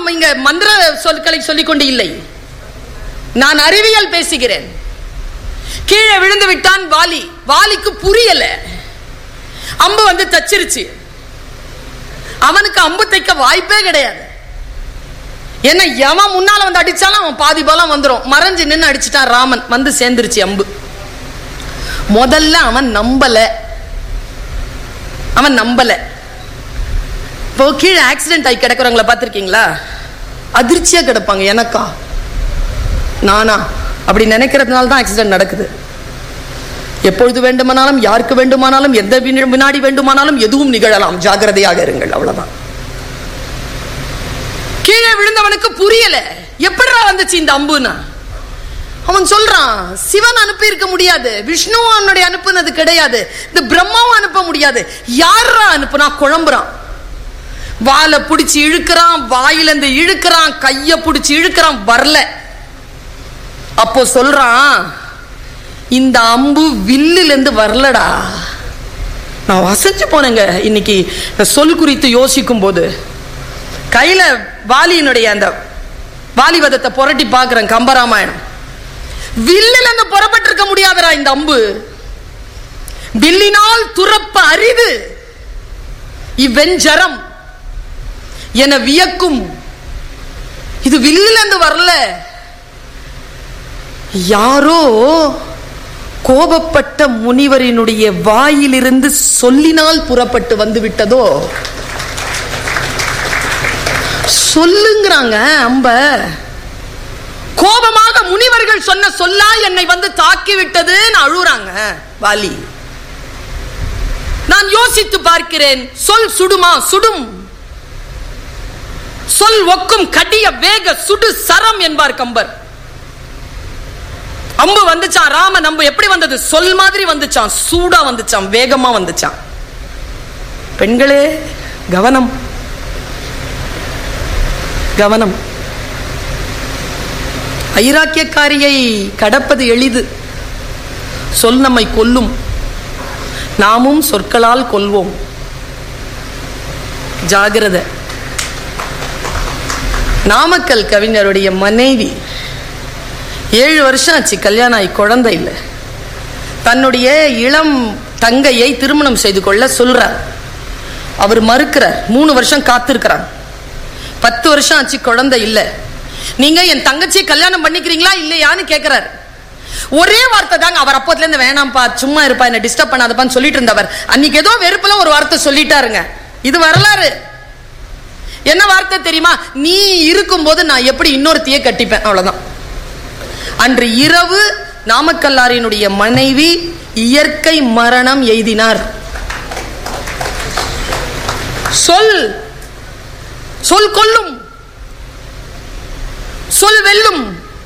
நாம் இங்க மந்திர சொற்களை சொல்லிக் கொண்டு இல்லை நான் அறிவியல் பேசுகிறேன் கீழே விழுந்து விட்டான் வாலி வாலிக்கு புரியல அம்பு வந்து தச்சிருச்சு அவனுக்கு அம்பு தைக்க வாய்ப்பே கிடையாது என்ன எவன் முன்னால வந்து அடிச்சாலும் அவன் பாதி பலம் வந்துடும் மறைஞ்சு நின்று அடிச்சிட்டான் ராமன் வந்து சேர்ந்துருச்சு அம்பு முதல்ல அவன் நம்பல அவன் நம்பல இப்போ கீழே ஆக்சிடென்ட் ஆகி கிடக்குறவங்கள பார்த்துருக்கீங்களா அதிர்ச்சியா கிடப்பாங்க எனக்கா நானா அப்படி நினைக்கிறதுனால தான் ஆக்சிடென்ட் நடக்குது எப்பொழுது வேண்டுமானாலும் யாருக்கு வேண்டுமானாலும் எந்த வினா- வினாடி வேண்டுமானாலும் எதுவும் நிகழலாம் ஜாக்கிரதையாக இருங்கள் அவ்வளவுதான் கீழே விழுந்தவனுக்கு புரியல எப்படிடா வந்துச்சு இந்த அம்புனா அவன் சொல்றான் சிவன் அனுப்பி இருக்க முடியாது விஷ்ணு அவனுடைய அனுப்புனது கிடையாது இந்த பிரம்மாவும் அனுப்ப முடியாது யாரா அனுப்புனா குழம்புறான் வாலை பிடிச்சி இழுக்கிறான் வாயில இருந்து இழுக்கிறான் கைய பிடிச்சி இழுக்கிறான் வரல அப்போ சொல்றான் இந்த அம்பு வில்லுல இருந்து வரலடா நான் வசஞ்சு போனேங்க இன்னைக்கு இந்த சொல் குறித்து யோசிக்கும் போது கையில வாலியினுடைய அந்த வாலிவதத்தை புரட்டி பார்க்கிறேன் கம்பராமாயணம் வில்லில் இருந்து புறப்பட்டிருக்க முடியாதுடா இந்த அம்பு வில்லினால் துறப்ப அரிது இவ்வெஞ்சரம் என வியக்கும் இது வில்லில் இருந்து வரல யாரோ கோபப்பட்ட முனிவரினுடைய வாயிலிருந்து சொல்லினால் புறப்பட்டு வந்து விட்டதோ சொல்லுங்கிறாங்க அம்ப கோபமாக முனிவர்கள் சொன்ன சொல்லா என்னை வந்து தாக்கி விட்டதுன்னு அழுறாங்க வாலி நான் யோசித்து பார்க்கிறேன் சொல் சுடுமா சுடும் சொல் ஒக்கும் கடிய வேக சுடு சரம் என்பார் கம்பர் அம்பு வந்துச்சான் ராமன் அம்பு எப்படி வந்தது சொல் மாதிரி வந்துச்சான் சூடா வந்துச்சான் வேகமா வந்துச்சான் பெண்களே கவனம் கவனம் ஐராக்கியக்காரியை கடப்பது எளிது சொல் நம்மை கொல்லும் நாமும் சொற்களால் கொல்வோம் ஜாகிரதை நாமக்கல் கவிஞருடைய மனைவி ஏழு வருஷம் ஆச்சு கல்யாணம் ஆகி குழந்தை இல்லை தன்னுடைய இளம் தங்கையை திருமணம் செய்து கொள்ள சொல்றார் அவர் மறுக்கிறார் மூணு வருஷம் காத்திருக்கிறார் பத்து வருஷம் ஆச்சு குழந்தை இல்லை நீங்க என் தங்கச்சியை கல்யாணம் பண்ணிக்கிறீங்களா இல்லையான்னு கேட்கிறார் ஒரே வார்த்தை தாங்க அவர் அப்போதுல இருந்து வேணாம்ப்பா சும்மா இருப்பா என்ன டிஸ்டர்ப் பண்ணாதப்பான்னு சொல்லிட்டு இருந்தவர் அன்னைக்கு ஏதோ வெறுப்புல ஒரு வார்த்தை சொல்லிட்டாருங்க இது வரலாறு என்ன வார்த்தை தெரியுமா நீ இருக்கும்போது நான் எப்படி இன்னொருத்தையே கட்டிப்பேன் அவ்வளவுதான் அன்று இரவு நாமக்கல்லாரினுடைய மனைவி இயற்கை மரணம் எய்தினார் சொல் சொல் கொல்லும் சொல் வெல்லும்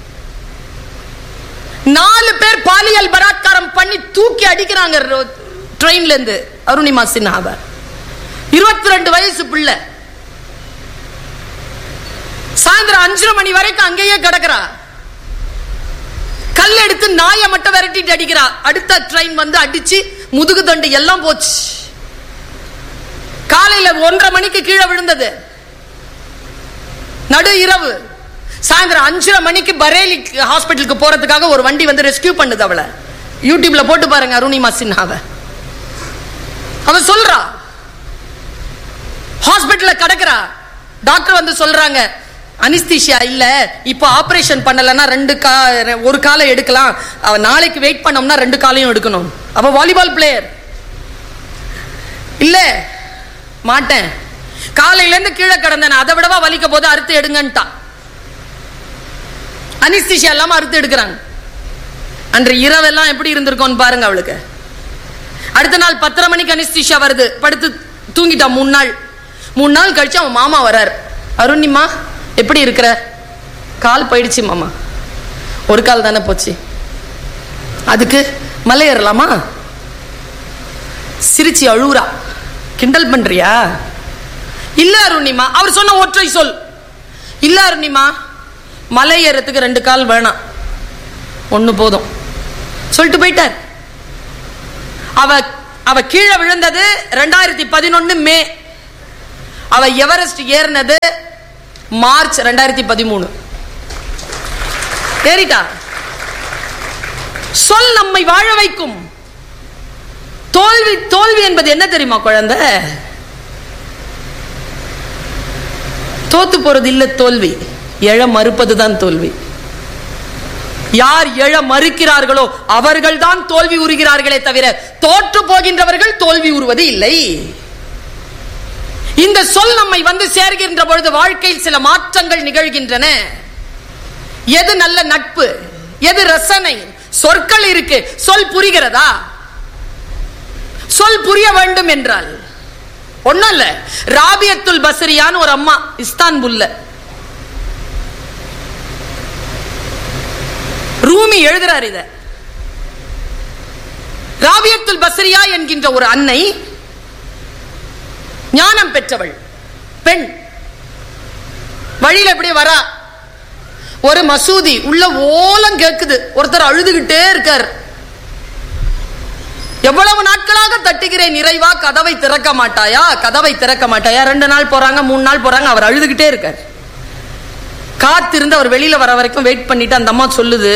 நாலு பேர் பாலியல் பலாத்காரம் பண்ணி தூக்கி அடிக்கிறாங்க ரோ- ட்ரெயின்ல இருந்து அருணிமா சின்ஹாவை இருபத்தி ரெண்டு வயசு பிள்ளை சாயந்தரம் அஞ்சரை மணி வரைக்கும் அங்கேயே கிடக்குறா கல் எடுத்து நாயை மட்டும் விரட்டிட்டு அடிக்கிறா அடுத்த ட்ரெயின் வந்து அடிச்சு முதுகு தண்டு எல்லாம் போச்சு காலையில ஒன்றரை மணிக்கு கீழே விழுந்தது நடு இரவு சாயந்தரம் அஞ்சரை மணிக்கு பரேலி ஹாஸ்பிட்டலுக்கு போறதுக்காக ஒரு வண்டி வந்து ரெஸ்கியூ பண்ணுது அவளை யூடியூப்ல போட்டு பாருங்க அருணிமா சின்ஹாவை அவ சொல்றா ஹாஸ்பிட்டல்ல கிடக்குறா டாக்டர் வந்து சொல்றாங்க அனிஸ்தீஷியா இல்ல இப்போ ஆபரேஷன் பண்ணலன்னா ரெண்டு கா ஒரு காலை எடுக்கலாம் அவ நாளைக்கு வெயிட் பண்ணோம்னா ரெண்டு காலையும் எடுக்கணும் அவ வாலிபால் பிளேயர் இல்ல மாட்டேன் காலையில இருந்து கீழே கிடந்தேன் அதை விடவா வலிக்க போது அறுத்து எடுங்கன்ட்டா அனிஸ்தீஷியா இல்லாம அறுத்து எடுக்கிறாங்க அன்று இரவெல்லாம் எப்படி இருந்திருக்கோன்னு பாருங்க அவளுக்கு அடுத்த நாள் பத்தரை மணிக்கு அனிஸ்தீஷியா வருது படுத்து தூங்கிட்டா மூணு நாள் மூணு நாள் கழிச்சு அவன் மாமா வரார் அருணிமா எப்படி இருக்கிற கால் போயிடுச்சு மாமா ஒரு கால் தானே போச்சு அதுக்கு மலை ஏறலாமா சிரிச்சு அழுவுறா கிண்டல் பண்றியா இல்ல அருணிமா அவர் சொன்ன ஒற்றை சொல் இல்ல அருணிமா மலை ஏறத்துக்கு ரெண்டு கால் வேணாம் ஒண்ணு போதும் சொல்லிட்டு போயிட்டார் அவ அவ கீழே விழுந்தது ரெண்டாயிரத்தி பதினொன்னு மே அவ எவரெஸ்ட் ஏறினது மார்ச் ரெண்டாயிரத்தி பதிமூணு ஏறிட்டா சொல் நம்மை வாழ வைக்கும் தோல்வி தோல்வி என்பது என்ன தெரியுமா குழந்தை தோத்து போறது இல்ல தோல்வி எழ மறுப்பதுதான் தோல்வி யார் எழ மறுக்கிறார்களோ அவர்கள்தான் தோல்வி உறுகிறார்களே தவிர தோற்று போகின்றவர்கள் தோல்வி உறுவது இல்லை இந்த சொல் நம்மை வந்து சேர்கின்ற பொழுது வாழ்க்கையில் சில மாற்றங்கள் நிகழ்கின்றன எது நல்ல நட்பு எது ரசனை சொற்கள் இருக்கு சொல் புரிகிறதா சொல் புரிய வேண்டும் என்றால் ஒண்ணும் இல்ல ராபியத்துல் பசரியான்னு ஒரு அம்மா இஸ்தான்புல்ல ரூமி எழுதுறார் இத ராபியத்துல் பசரியா என்கின்ற ஒரு அன்னை ஞானம் பெற்றவள் பெண் வழியில எப்படி வரா ஒரு மசூதி உள்ள ஓலம் கேக்குது ஒருத்தர் அழுதுகிட்டே இருக்கார் எவ்வளவு நாட்களாக தட்டுகிறேன் நிறைவா கதவை திறக்க மாட்டாயா கதவை திறக்க மாட்டாயா ரெண்டு நாள் போறாங்க மூணு நாள் போறாங்க அவர் அழுதுகிட்டே இருக்கார் காத்திருந்து அவர் வெளியில வர வரைக்கும் வெயிட் பண்ணிட்டு அந்த அம்மா சொல்லுது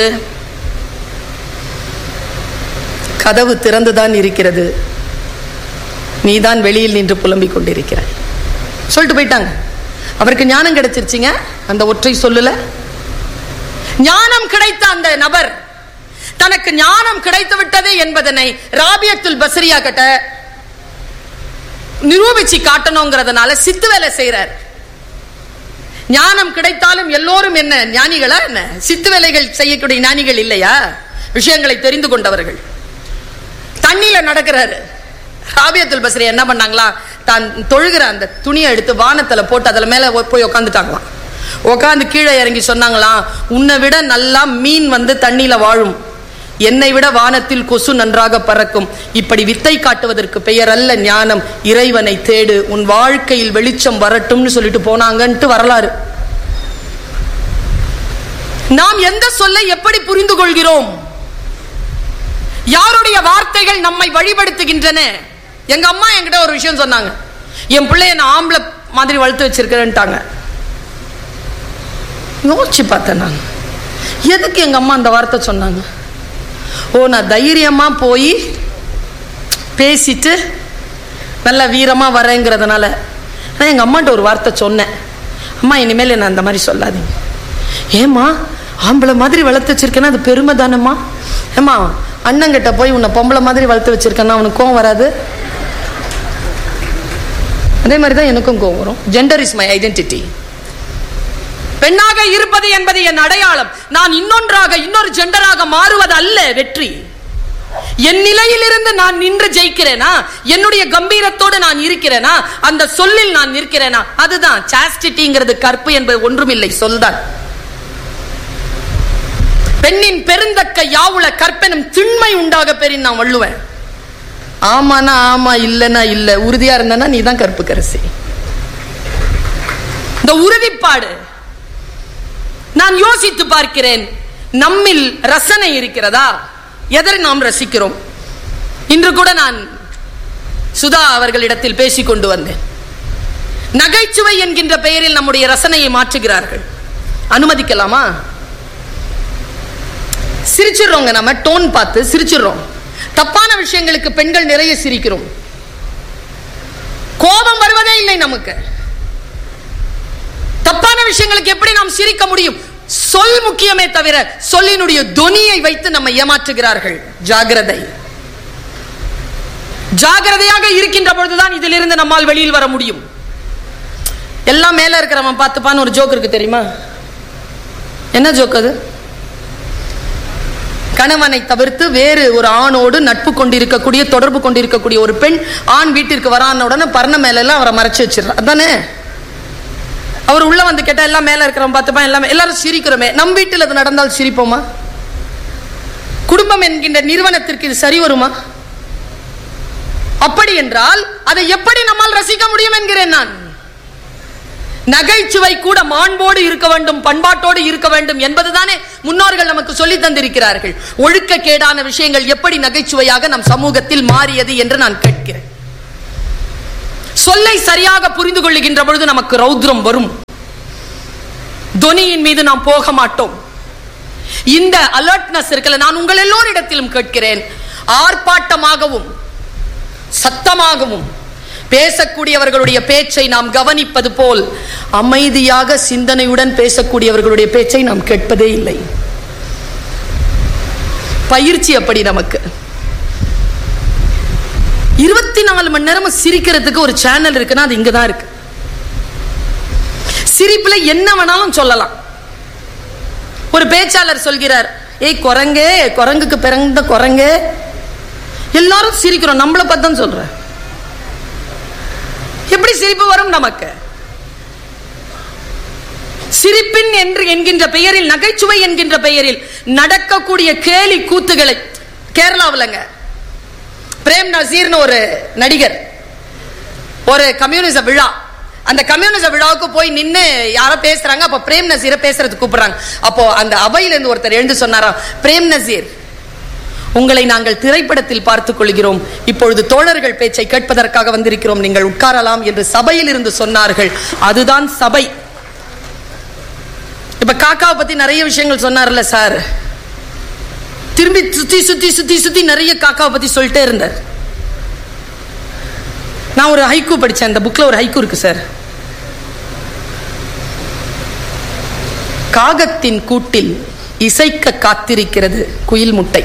கதவு திறந்துதான் இருக்கிறது நீதான் வெளியில் நின்று புலம்பிக் கொண்டிருக்கிறாய் சொல்லிட்டு போயிட்டாங்க அவருக்கு ஞானம் கிடைச்சிருச்சுங்க அந்த ஒற்றை சொல்லல ஞானம் கிடைத்த அந்த நபர் தனக்கு ஞானம் கிடைத்து விட்டது என்பதனை ராபியத்துல் பசரியா கிட்ட நிரூபிச்சு காட்டணுங்கிறதுனால சித்து வேலை செய்யறார் ஞானம் கிடைத்தாலும் எல்லோரும் என்ன ஞானிகளா என்ன சித்து வேலைகள் செய்யக்கூடிய ஞானிகள் இல்லையா விஷயங்களை தெரிந்து கொண்டவர்கள் தண்ணியில நடக்கிறாரு ராபியத்துல் பஸ்ரி என்ன பண்ணாங்களா தான் தொழுகிற அந்த துணியை எடுத்து வானத்துல போட்டு அதுல மேல போய் உக்காந்துட்டாங்களாம் உட்காந்து கீழே இறங்கி சொன்னாங்களாம் உன்னை விட நல்லா மீன் வந்து தண்ணியில வாழும் என்னை விட வானத்தில் கொசு நன்றாக பறக்கும் இப்படி வித்தை காட்டுவதற்கு பெயர் அல்ல ஞானம் இறைவனை தேடு உன் வாழ்க்கையில் வெளிச்சம் வரட்டும்னு சொல்லிட்டு போனாங்கன்ட்டு வரலாறு நாம் எந்த சொல்லை எப்படி புரிந்து கொள்கிறோம் யாருடைய வார்த்தைகள் நம்மை வழிபடுத்துகின்றன எங்க அம்மா என்கிட்ட ஒரு விஷயம் சொன்னாங்க என் பிள்ளைய நான் ஆம்பளை மாதிரி வளர்த்து வச்சிருக்கிறேன்ட்டாங்க யோசிச்சு பார்த்தேன் நான் எதுக்கு எங்க அம்மா அந்த வார்த்தை சொன்னாங்க ஓ நான் தைரியமா போய் பேசிட்டு நல்ல வீரமா வரேங்கிறதுனால நான் எங்க அம்மாட்ட ஒரு வார்த்தை சொன்னேன் அம்மா இனிமேல் என்ன அந்த மாதிரி சொல்லாதீங்க ஏம்மா ஆம்பளை மாதிரி வளர்த்து வச்சிருக்கேன்னா அது பெருமை தானம்மா ஏம்மா அண்ணங்கிட்ட போய் உன்னை பொம்பளை மாதிரி வளர்த்து வச்சிருக்கேன்னா அவனுக்கு கோவம் வராது அதே மாதிரி தான் எனக்கும் கோவம் வரும் ஜெண்டர் இஸ் மை ஐடென்டிட்டி பெண்ணாக இருப்பது என்பது என் அடையாளம் நான் இன்னொன்றாக இன்னொரு ஜெண்டராக மாறுவது அல்ல வெற்றி என் நிலையிலிருந்து நான் நின்று ஜெயிக்கிறேனா என்னுடைய கம்பீரத்தோடு நான் இருக்கிறேனா அந்த சொல்லில் நான் நிற்கிறேனா அதுதான் சாஸ்டிட்டிங்கிறது கற்பு என்பது ஒன்றுமில்லை சொல்தான் பெண்ணின் பெருந்தக்க யாவுல கற்பெனும் திண்மை உண்டாக பெறின் நான் வள்ளுவேன் ஆமானா ஆமா இல்லனா இல்ல உறுதியா இருந்தனா நீ தான் கற்பு கரசி இந்த உறுதிப்பாடு நான் யோசித்து பார்க்கிறேன் நம்மில் ரசனை இருக்கிறதா எதை நாம் ரசிக்கிறோம் இன்று கூட நான் சுதா அவர்களிடத்தில் பேசிக் கொண்டு வந்தேன் நகைச்சுவை என்கின்ற பெயரில் நம்முடைய ரசனையை மாற்றுகிறார்கள் அனுமதிக்கலாமா சிரிச்சிடுறோங்க நம்ம டோன் பார்த்து சிரிச்சிடுறோம் தப்பான விஷயங்களுக்கு பெண்கள் நிறைய சிரிக்கிறோம் கோபம் வருவதே இல்லை நமக்கு தப்பான விஷயங்களுக்கு எப்படி நாம் சிரிக்க முடியும் சொல் முக்கியமே தவிர சொல்லினுடைய தொனியை வைத்து நம்ம ஏமாற்றுகிறார்கள் ஜாகிரதை ஜாகிரதையாக இருக்கின்ற பொழுதுதான் இதிலிருந்து நம்மால் வெளியில் வர முடியும் எல்லாம் மேல இருக்கிறவன் பார்த்துப்பான்னு ஒரு ஜோக் இருக்கு தெரியுமா என்ன ஜோக் அது கணவனை தவிர்த்து வேறு ஒரு ஆணோடு நட்பு கொண்டிருக்கக்கூடிய தொடர்பு கொண்டிருக்கக்கூடிய ஒரு பெண் ஆண் வீட்டிற்கு வரான உடனே பர்ண மேல எல்லாம் அவரை மறைச்சு வச்சிடறா அதானே அவர் உள்ள வந்து கேட்டா எல்லாம் மேல இருக்கிறவன் பார்த்துப்பான் எல்லாமே எல்லாரும் சிரிக்கிறோமே நம் வீட்டில் அது நடந்தால் சிரிப்போமா குடும்பம் என்கின்ற நிறுவனத்திற்கு இது சரி வருமா அப்படி என்றால் அதை எப்படி நம்மால் ரசிக்க முடியும் என்கிறேன் நான் நகைச்சுவை கூட மாண்போடு இருக்க வேண்டும் பண்பாட்டோடு இருக்க வேண்டும் என்பதுதானே முன்னோர்கள் நமக்கு சொல்லி தந்திருக்கிறார்கள் ஒழுக்கக்கேடான விஷயங்கள் எப்படி நகைச்சுவையாக நம் சமூகத்தில் மாறியது என்று நான் கேட்கிறேன் சொல்லை சரியாக புரிந்து கொள்ளுகின்ற பொழுது நமக்கு ரௌத்ரம் வரும் தொனியின் மீது நாம் போக மாட்டோம் இந்த அலர்ட்னஸ் இருக்கல நான் உங்கள் எல்லோரிடத்திலும் கேட்கிறேன் ஆர்ப்பாட்டமாகவும் சத்தமாகவும் பேசக்கூடியவர்களுடைய பேச்சை நாம் கவனிப்பது போல் அமைதியாக சிந்தனையுடன் பேசக்கூடியவர்களுடைய பேச்சை நாம் கேட்பதே இல்லை பயிற்சி அப்படி நமக்கு இருபத்தி நாலு மணி நேரமும் சிரிக்கிறதுக்கு ஒரு சேனல் இருக்குன்னா அது இங்கதான் இருக்கு சிரிப்புல என்ன வேணாலும் சொல்லலாம் ஒரு பேச்சாளர் சொல்கிறார் ஏய் குரங்கே குரங்குக்கு பிறந்த குரங்கே எல்லாரும் சிரிக்கிறோம் நம்மளை பார்த்து தான் சொல்றேன் எப்படி சிரிப்பு வரும் நமக்கு சிரிப்பின் என்று என்கின்ற பெயரில் நகைச்சுவை என்கின்ற பெயரில் நடக்கக்கூடிய கேலி கூத்துகளை கேரளாவிலங்க பிரேம் நசீர்னு ஒரு நடிகர் ஒரு கம்யூனிச விழா அந்த கம்யூனிச விழாவுக்கு போய் நின்னு யாரோ பேசுறாங்க அப்ப பிரேம் நசீரை பேசுறதுக்கு கூப்பிடுறாங்க அப்போ அந்த அவையில இருந்து ஒருத்தர் எழுந்து சொன்னாரா பிரேம் நசீர் உங்களை நாங்கள் திரைப்படத்தில் பார்த்துக் கொள்கிறோம் இப்பொழுது தோழர்கள் பேச்சை கேட்பதற்காக வந்திருக்கிறோம் நீங்கள் உட்காரலாம் என்று சபையில் இருந்து சொன்னார்கள் அதுதான் சபை இப்ப காக்காவை பத்தி நிறைய விஷயங்கள் சொன்னார்ல சார் திரும்பி சுத்தி சுத்தி சுத்தி சுத்தி நிறைய காக்காவை பத்தி சொல்லிட்டே இருந்தார் நான் ஒரு ஹைக்கூ படிச்சேன் அந்த புக்ல ஒரு ஹைக்கூ இருக்கு சார் காகத்தின் கூட்டில் இசைக்க காத்திருக்கிறது குயில் முட்டை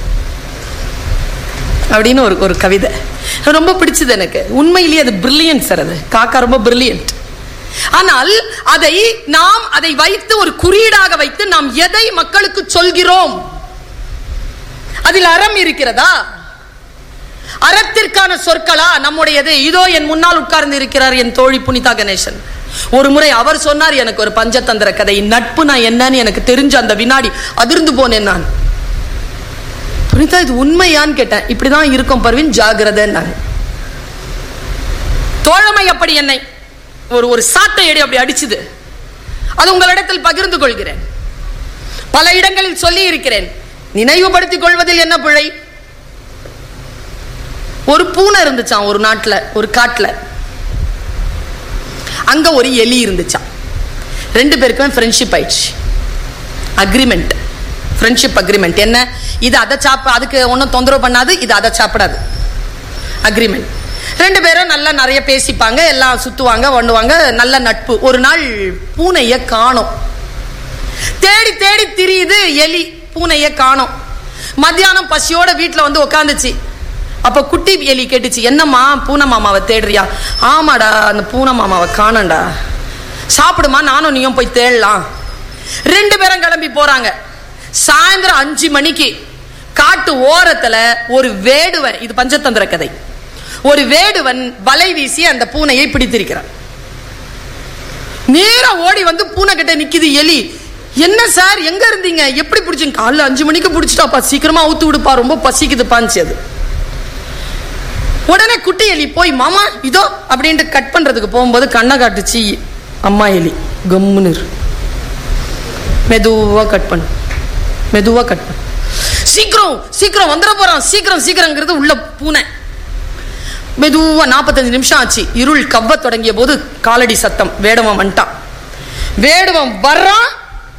அப்படின்னு ஒரு ஒரு கவிதை அது ரொம்ப பிடிச்சது எனக்கு உண்மையிலேயே அது பிரில்லியன்ட் சார் அது காக்கா ரொம்ப பிரில்லியன்ட் ஆனால் அதை நாம் அதை வைத்து ஒரு குறியீடாக வைத்து நாம் எதை மக்களுக்கு சொல்கிறோம் அதில் அறம் இருக்கிறதா அறத்திற்கான சொற்களா நம்முடையது இதோ என் முன்னால் உட்கார்ந்து இருக்கிறார் என் தோழி புனிதா கணேசன் ஒரு முறை அவர் சொன்னார் எனக்கு ஒரு பஞ்சதந்திர கதை நட்பு நான் என்னன்னு எனக்கு தெரிஞ்ச அந்த வினாடி அதிர்ந்து போனேன் நான் புனிதா இது உண்மையான்னு கேட்டேன் இப்படிதான் இருக்கும் பர்வின் ஜாகிரதைன்னாங்க தோழமை அப்படி என்னை ஒரு ஒரு சாட்டை அடி அப்படி அடிச்சுது அது உங்களிடத்தில் பகிர்ந்து கொள்கிறேன் பல இடங்களில் சொல்லி இருக்கிறேன் நினைவுபடுத்திக் கொள்வதில் என்ன பிழை ஒரு பூனை இருந்துச்சான் ஒரு நாட்டுல ஒரு காட்டுல அங்க ஒரு எலி இருந்துச்சான் ரெண்டு பேருக்குமே ஃப்ரெண்ட்ஷிப் ஆயிடுச்சு அக்ரிமெண்ட் ஃப்ரெண்ட்ஷிப் அக்ரிமெண்ட் என்ன இது அதை சாப்ப அதுக்கு ஒன்றும் தொந்தரவு பண்ணாது இது அதை சாப்பிடாது அக்ரிமெண்ட் ரெண்டு பேரும் நல்லா நிறைய பேசிப்பாங்க எல்லாம் சுத்துவாங்க பண்ணுவாங்க நல்ல நட்பு ஒரு நாள் பூனைய காணோம் தேடி தேடி திரியுது எலி பூனைய காணோம் மத்தியானம் பசியோட வீட்டுல வந்து உக்காந்துச்சு அப்ப குட்டி எலி கேட்டுச்சு என்னம்மா பூனை மாமாவை தேடுறியா ஆமாடா அந்த பூனை மாமாவை காணண்டா சாப்பிடுமா நானும் நீயும் போய் தேடலாம் ரெண்டு பேரும் கிளம்பி போறாங்க சாயந்தரம் அஞ்சு மணிக்கு காட்டு ஓரத்துல ஒரு வேடுவன் இது பஞ்சதந்திர கதை ஒரு வேடுவன் வலை வீசி அந்த பூனையை பிடித்திருக்கிறான் நேரா ஓடி வந்து பூனை கிட்ட நிக்குது எலி என்ன சார் எங்க இருந்தீங்க எப்படி பிடிச்சீங்க காலைல அஞ்சு மணிக்கு பிடிச்சிட்டாப்பா சீக்கிரமா ஊத்து விடுப்பா ரொம்ப பசிக்குதுப்பான்னு அது உடனே குட்டி எலி போய் மாமா இதோ அப்படின்ட்டு கட் பண்றதுக்கு போகும்போது கண்ணை காட்டுச்சு அம்மா எலி கம்முன்னு இரு. மெதுவா கட் பண்ணு மெதுவா கட் பண்ணு சீக்கிரம் சீக்கிரம் வந்துட போறான் சீக்கிரம் சீக்கிரங்கிறது உள்ள பூனை மெதுவா நாற்பத்தஞ்சு நிமிஷம் ஆச்சு இருள் கவ்வ தொடங்கிய போது காலடி சத்தம் வேடவன் வந்துட்டான் வேடுவன் வர்றான்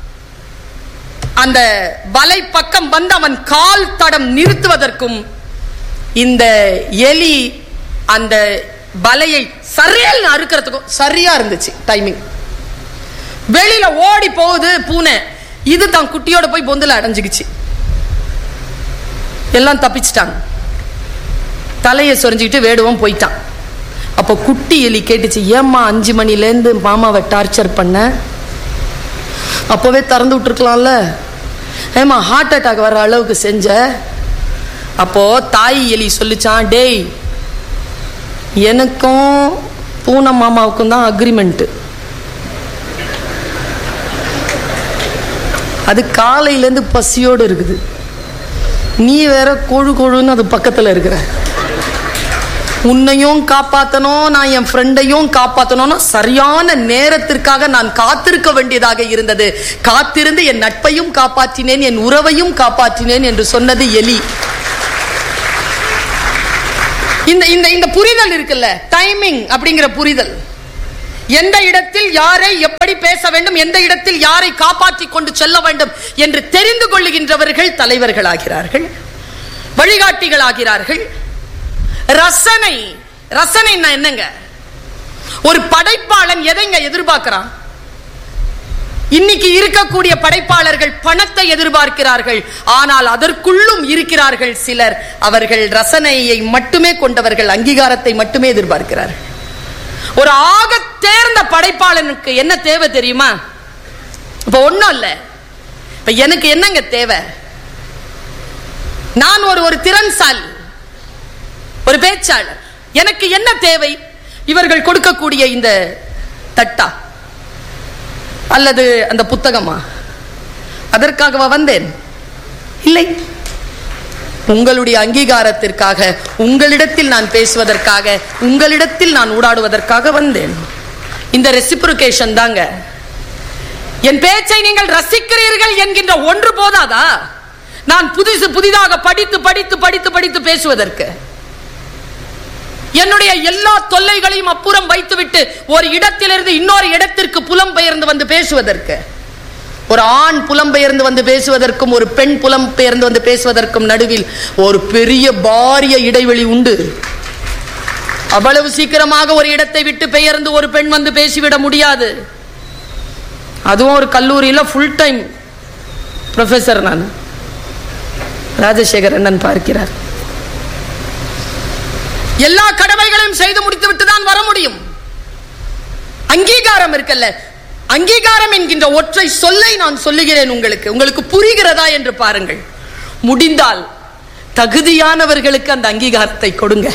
அந்த வலை பக்கம் வந்து அவன் கால் தடம் நிறுத்துவதற்கும் இந்த எலி அந்த வலையை சரியல் அறுக்கிறதுக்கும் சரியா இருந்துச்சு டைமிங் வெளியில ஓடி போகுது பூனை இது தான் குட்டியோட போய் பொந்துல அடைஞ்சுக்கிச்சு எல்லாம் தப்பிச்சிட்டாங்க தலையை சொரிஞ்சுக்கிட்டு வேடுவன் போயிட்டான் அப்போ குட்டி எலி கேட்டுச்சு ஏம்மா அஞ்சு மணிலேருந்து மாமாவை டார்ச்சர் பண்ண அப்போவே திறந்து விட்டுருக்கலாம்ல ஏம்மா ஹார்ட் அட்டாக் வர அளவுக்கு செஞ்ச அப்போ தாய் எலி சொல்லிச்சான் டேய் எனக்கும் பூனை மாமாவுக்கும் தான் அக்ரிமெண்ட் அது காலையிலேருந்து பசியோடு இருக்குது நீ வேற கொழு கொழுன்னு அது பக்கத்தில் இருக்கிற உன்னையும் காப்பாத்தணும் நான் என் ஃப்ரெண்டையும் காப்பாத்தணும்னா சரியான நேரத்திற்காக நான் காத்திருக்க வேண்டியதாக இருந்தது காத்திருந்து என் நட்பையும் காப்பாற்றினேன் என் உறவையும் காப்பாற்றினேன் என்று சொன்னது எலி இந்த இந்த இந்த புரிதல் இருக்குல்ல டைமிங் அப்படிங்கிற புரிதல் எந்த இடத்தில் யாரை எப்படி பேச வேண்டும் எந்த இடத்தில் யாரை காப்பாற்றி கொண்டு செல்ல வேண்டும் என்று தெரிந்து கொள்ளுகின்றவர்கள் தலைவர்களாகிறார்கள் வழிகாட்டிகளாகிறார்கள் ரசனை ரசனைன்னா என்னங்க ஒரு படைப்பாளன் எதைங்க எதிர்பார்க்கிறான் இன்னைக்கு இருக்கக்கூடிய படைப்பாளர்கள் பணத்தை எதிர்பார்க்கிறார்கள் ஆனால் அதற்குள்ளும் இருக்கிறார்கள் சிலர் அவர்கள் ரசனையை மட்டுமே கொண்டவர்கள் அங்கீகாரத்தை மட்டுமே எதிர்பார்க்கிறார்கள் ஒரு ஆக தேர்ந்த படைப்பாளனுக்கு என்ன தேவை தெரியுமா இப்ப ஒண்ணும் இல்ல இப்ப எனக்கு என்னங்க தேவை நான் ஒரு ஒரு திறன்சாலி ஒரு பேச்சாளர் எனக்கு என்ன தேவை இவர்கள் கொடுக்கக்கூடிய இந்த தட்டா அல்லது அந்த புத்தகமா அதற்காகவா வந்தேன் இல்லை உங்களுடைய அங்கீகாரத்திற்காக உங்களிடத்தில் நான் பேசுவதற்காக உங்களிடத்தில் நான் ஊடாடுவதற்காக வந்தேன் இந்த ரெசிப்ரிகேஷன் தாங்க என் பேச்சை நீங்கள் ரசிக்கிறீர்கள் என்கின்ற ஒன்று போதாதா நான் புதுசு புதிதாக படித்து படித்து படித்து படித்து பேசுவதற்கு என்னுடைய எல்லா தொல்லைகளையும் அப்புறம் வைத்துவிட்டு ஒரு இடத்திலிருந்து இன்னொரு இடத்திற்கு புலம்பெயர்ந்து வந்து பேசுவதற்கு ஒரு ஆண் புலம்பெயர்ந்து வந்து பேசுவதற்கும் ஒரு பெண் புலம்பெயர்ந்து வந்து பேசுவதற்கும் நடுவில் ஒரு பெரிய பாரிய இடைவெளி உண்டு அவ்வளவு சீக்கிரமாக ஒரு இடத்தை விட்டு பெயர்ந்து ஒரு பெண் வந்து பேசிவிட முடியாது அதுவும் ஒரு கல்லூரியில் ஃபுல் டைம் ப்ரொஃபஸர் நான் ராஜசேகர் அண்ணன் பார்க்கிறார் எல்லா கடமைகளையும் செய்து முடித்து விட்டு தான் வர முடியும் அங்கீகாரம் இருக்கல்ல அங்கீகாரம் என்கின்ற ஒற்றை சொல்லை நான் சொல்லுகிறேன் உங்களுக்கு உங்களுக்கு புரிகிறதா என்று பாருங்கள் முடிந்தால் தகுதியானவர்களுக்கு அந்த அங்கீகாரத்தை கொடுங்க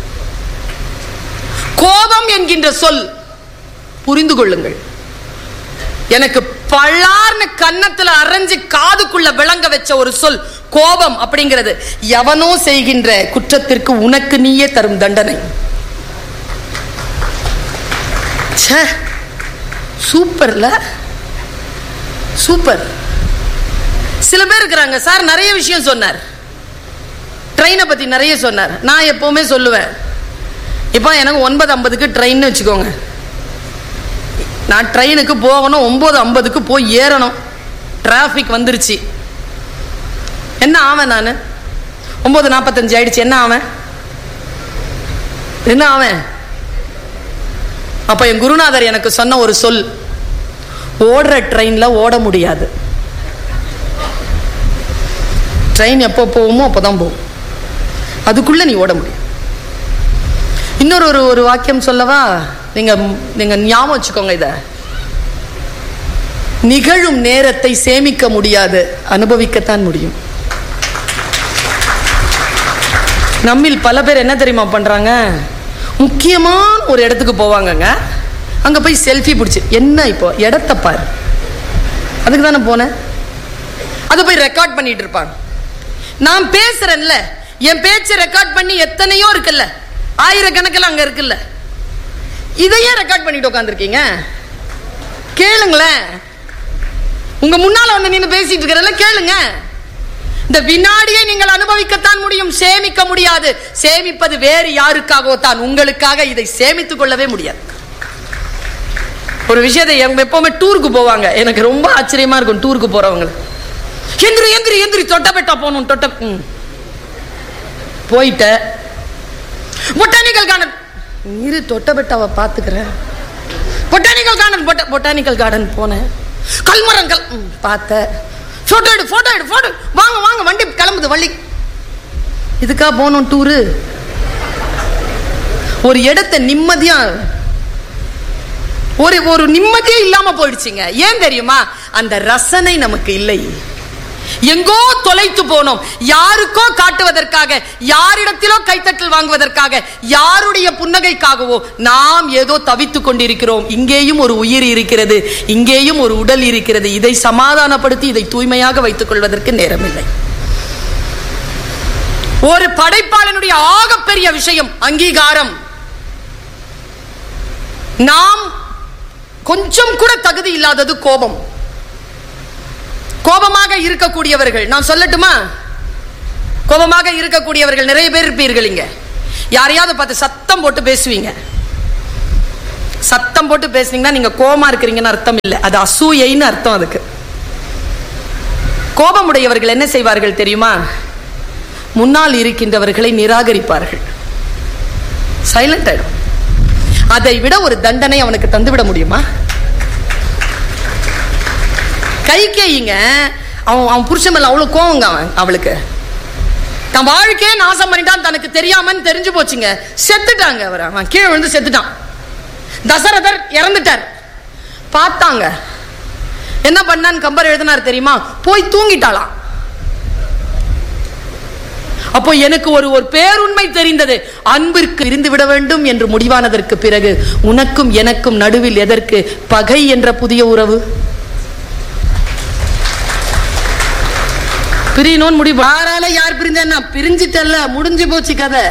கோபம் என்கின்ற சொல் புரிந்து கொள்ளுங்கள் எனக்கு பள்ளார்னு கன்னத்துல அரைஞ்சு காதுக்குள்ள விளங்க வச்ச ஒரு சொல் கோபம் அப்படிங்கிறது எவனோ செய்கின்ற குற்றத்திற்கு உனக்கு நீயே தரும் தண்டனை ச்சே, சூப்பர்ல சூப்பர் சில பேர் இருக்கிறாங்க சார் நிறைய விஷயம் சொன்னார் ட்ரெயினை பத்தி நிறைய சொன்னார் நான் எப்பவுமே சொல்லுவேன் இப்போ எனக்கு ஒன்பது ஐம்பதுக்கு ட்ரெயின் வச்சுக்கோங்க நான் ட்ரெயினுக்கு போகணும் ஒம்பது ஐம்பதுக்கு போய் ஏறணும் டிராஃபிக் வந்துருச்சு என்ன ஆவேன் நான் ஒம்பது நாற்பத்தஞ்சு ஆயிடுச்சு என்ன ஆவேன் என்ன ஆவேன் அப்ப என் குருநாதர் எனக்கு சொன்ன ஒரு சொல் ஓடுற ட்ரெயின்ல ஓட முடியாது ட்ரெயின் எப்போ போகுமோ அப்போதான் போகும் அதுக்குள்ள நீ ஓட முடியும் இன்னொரு ஒரு ஒரு வாக்கியம் சொல்லவா நீங்க நீங்க ஞாபகம் வச்சுக்கோங்க இத நிகழும் நேரத்தை சேமிக்க முடியாது அனுபவிக்கத்தான் முடியும் நம்மில் பல பேர் என்ன தெரியுமா பண்றாங்க முக்கியமான ஒரு இடத்துக்கு போவாங்கங்க அங்க போய் செல்ஃபி பிடிச்சி என்ன இப்போ இடத்த பாரு அதுக்கு தானே போனேன் அதை போய் ரெக்கார்ட் பண்ணிட்டு இருப்பாங்க நான் பேசுறேன்ல என் பேச்சை ரெக்கார்ட் பண்ணி எத்தனையோ இருக்குல்ல ஆயிரக்கணக்கில் அங்க இருக்குல்ல இதையே ரெக்கார்ட் பண்ணிட்டு உட்காந்துருக்கீங்க கேளுங்களேன் உங்க முன்னால வந்து நின்று பேசிட்டு இருக்கிறதுல கேளுங்க இந்த வினாடியை நீங்கள் அனுபவிக்கத்தான் முடியும் சேமிக்க முடியாது சேமிப்பது வேறு யாருக்காகவோ தான் உங்களுக்காக இதை சேமித்துக் கொள்ளவே முடியாது ஒரு விஷயத்தை எங்க எப்பவுமே டூருக்கு போவாங்க எனக்கு ரொம்ப ஆச்சரியமா இருக்கும் டூருக்கு போறவங்க எந்திரி எந்திரி எந்திரி தொட்டபெட்டா போகணும் தொட்ட ம். போயிட்ட பொட்டானிக்கல் கார்டன் இரு தொட்டபெட்டாவை பார்த்துக்கிறேன் பொட்டானிக்கல் கார்டன் பொட்ட பொட்டானிக்கல் கார்டன் போனேன் கல்மரங்கள் ம், பார்த்தேன் போட்டோ எடு போட்டோ எடு போட்டோ வாங்க வாங்க வண்டி கிளம்புது வள்ளி இதுக்கா போகணும் டூரு ஒரு இடத்தை நிம்மதியா ஒரு ஒரு நிம்மதியே இல்லாம போயிடுச்சுங்க ஏன் தெரியுமா அந்த ரசனை நமக்கு இல்லை எங்கோ தொலைத்து போனோம் யாருக்கோ காட்டுவதற்காக யாரிடத்திலோ கைத்தட்டல் வாங்குவதற்காக யாருடைய புன்னகைக்காகவோ நாம் ஏதோ தவித்துக் கொண்டிருக்கிறோம் இங்கேயும் ஒரு உயிர் இருக்கிறது இங்கேயும் ஒரு உடல் இருக்கிறது இதை சமாதானப்படுத்தி இதை தூய்மையாக வைத்துக் கொள்வதற்கு நேரமில்லை ஒரு படைப்பாளனுடைய ஆகப்பெரிய விஷயம் அங்கீகாரம் நாம் கொஞ்சம் கூட தகுதி இல்லாதது கோபம் கோபமாக இருக்கக்கூடியவர்கள் நான் சொல்லட்டுமா கோபமாக இருக்கக்கூடியவர்கள் நிறைய பேர் இருப்பீர்கள் இங்க யாரையாவது பார்த்து சத்தம் போட்டு பேசுவீங்க சத்தம் போட்டு பேசுனீங்கன்னா நீங்க கோமா இருக்கிறீங்கன்னு அர்த்தம் இல்லை அது அசூயைன்னு அர்த்தம் அதுக்கு கோபமுடையவர்கள் என்ன செய்வார்கள் தெரியுமா முன்னால் இருக்கின்றவர்களை நிராகரிப்பார்கள் சைலண்ட் ஆயிடும் அதை விட ஒரு தண்டனை அவனுக்கு தந்துவிட முடியுமா கைகேயிங்க அவன் அவன் புருஷன் மேல அவ்வளவு கோவங்க அவன் அவளுக்கு தன் வாழ்க்கையே நாசம் பண்ணிட்டான் தனக்கு தெரியாமன்னு தெரிஞ்சு போச்சுங்க செத்துட்டாங்க அவர் அவன் கீழே விழுந்து செத்துட்டான் தசரதர் இறந்துட்டார் பார்த்தாங்க என்ன பண்ணான்னு கம்பர் எழுதினார் தெரியுமா போய் தூங்கிட்டாளாம் அப்போ எனக்கு ஒரு ஒரு பேருண்மை தெரிந்தது அன்பிற்கு இருந்து விட வேண்டும் என்று முடிவானதற்கு பிறகு உனக்கும் எனக்கும் நடுவில் எதற்கு பகை என்ற புதிய உறவு பிரியணும்னு முடிவு யாரால யார் பிரிஞ்சா பிரிஞ்சிட்டல்ல முடிஞ்சு போச்சு கதை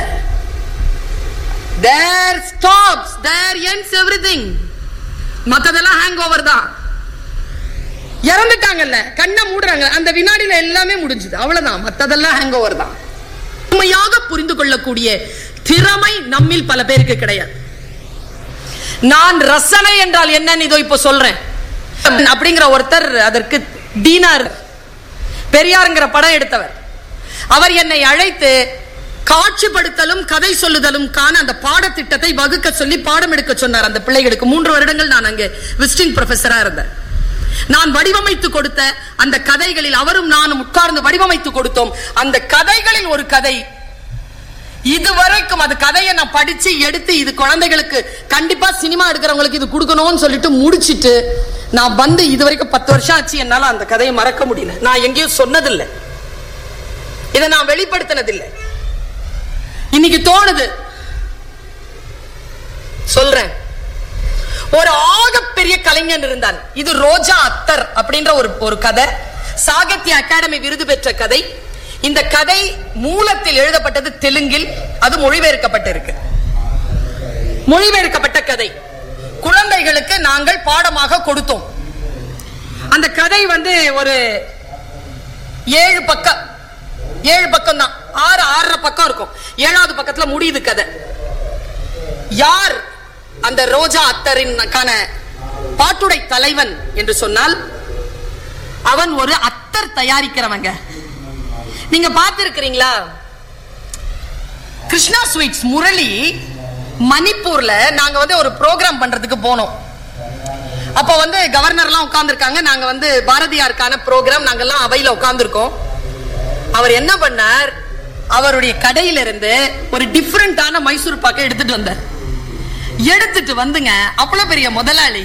there stops there ends everything மத்ததெல்லாம் ஹேங் ஓவர் தான் இறந்துட்டாங்கல்ல கண்ணை மூடுறாங்க அந்த வினாடியில எல்லாமே முடிஞ்சது அவ்வளவுதான் மத்ததெல்லாம் ஹேங் ஓவர் தான் உண்மையாக புரிந்து கொள்ளக்கூடிய திறமை நம்மில் பல பேருக்கு கிடையாது நான் ரசனை என்றால் என்னன்னு இதோ இப்ப சொல்றேன் அப்படிங்கிற ஒருத்தர் அதற்கு டீனார் பெரியாருங்கிற படம் எடுத்தவர் அவர் என்னை அழைத்து காட்சிப்படுத்தலும் கதை சொல்லுதலும் காண அந்த பாடத்திட்டத்தை வகுக்க சொல்லி பாடம் எடுக்க சொன்னார் அந்த பிள்ளைகளுக்கு மூன்று வருடங்கள் நான் அங்கே விசிட்டிங் ப்ரொஃபஸரா இருந்தேன் நான் வடிவமைத்து கொடுத்த அந்த கதைகளில் அவரும் நானும் உட்கார்ந்து வடிவமைத்து கொடுத்தோம் அந்த கதைகளில் ஒரு கதை இதுவரைக்கும் அது கதையை நான் படிச்சு எடுத்து இது குழந்தைகளுக்கு கண்டிப்பா சினிமா எடுக்கிறவங்களுக்கு இது கொடுக்கணும்னு சொல்லிட்டு முடிச்சிட்டு நான் வந்து இது வரைக்கும் பத்து வருஷம் ஆச்சு என்னால அந்த கதையை மறக்க முடியல நான் எங்கேயும் சொன்னதில்லை இதை நான் வெளிப்படுத்தினதில்லை இன்னைக்கு தோணுது சொல்றேன் ஒரு ஆகப்பெரிய கலைஞன் இருந்தான் இது ரோஜா அத்தர் அப்படின்ற ஒரு ஒரு கதை சாகித்ய அகாடமி விருது பெற்ற கதை இந்த கதை மூலத்தில் எழுதப்பட்டது தெலுங்கில் அது மொழிபெயர்க்கப்பட்டிருக்கு மொழிபெயர்க்கப்பட்ட கதை குழந்தைகளுக்கு நாங்கள் பாடமாக கொடுத்தோம் அந்த கதை வந்து ஒரு ஏழு பக்கம் ஏழு பக்கம் தான் ஆறு ஆறரை பக்கம் இருக்கும் ஏழாவது பக்கத்துல முடியுது கதை யார் அந்த ரோஜா அத்தரின் பாட்டுடை தலைவன் என்று சொன்னால் அவன் ஒரு அத்தர் தயாரிக்கிறவங்க நீங்க பார்த்திருக்கிறீங்களா கிருஷ்ணா ஸ்வீட்ஸ் முரளி மணிப்பூர்ல நாங்க வந்து ஒரு ப்ரோக்ராம் பண்றதுக்கு போனோம் அப்ப வந்து கவர்னர்லாம் உட்கார்ந்துருக்காங்க நாங்க வந்து பாரதியாருக்கான ப்ரோக்ராம் நாங்கெல்லாம் அவையில உட்கார்ந்துருக்கோம் அவர் என்ன பண்ணார் அவருடைய கடையில இருந்து ஒரு டிஃப்ரெண்டான மைசூர் பாக்கை எடுத்துட்டு வந்தார் எடுத்துட்டு வந்துங்க அவ்வளவு பெரிய முதலாளி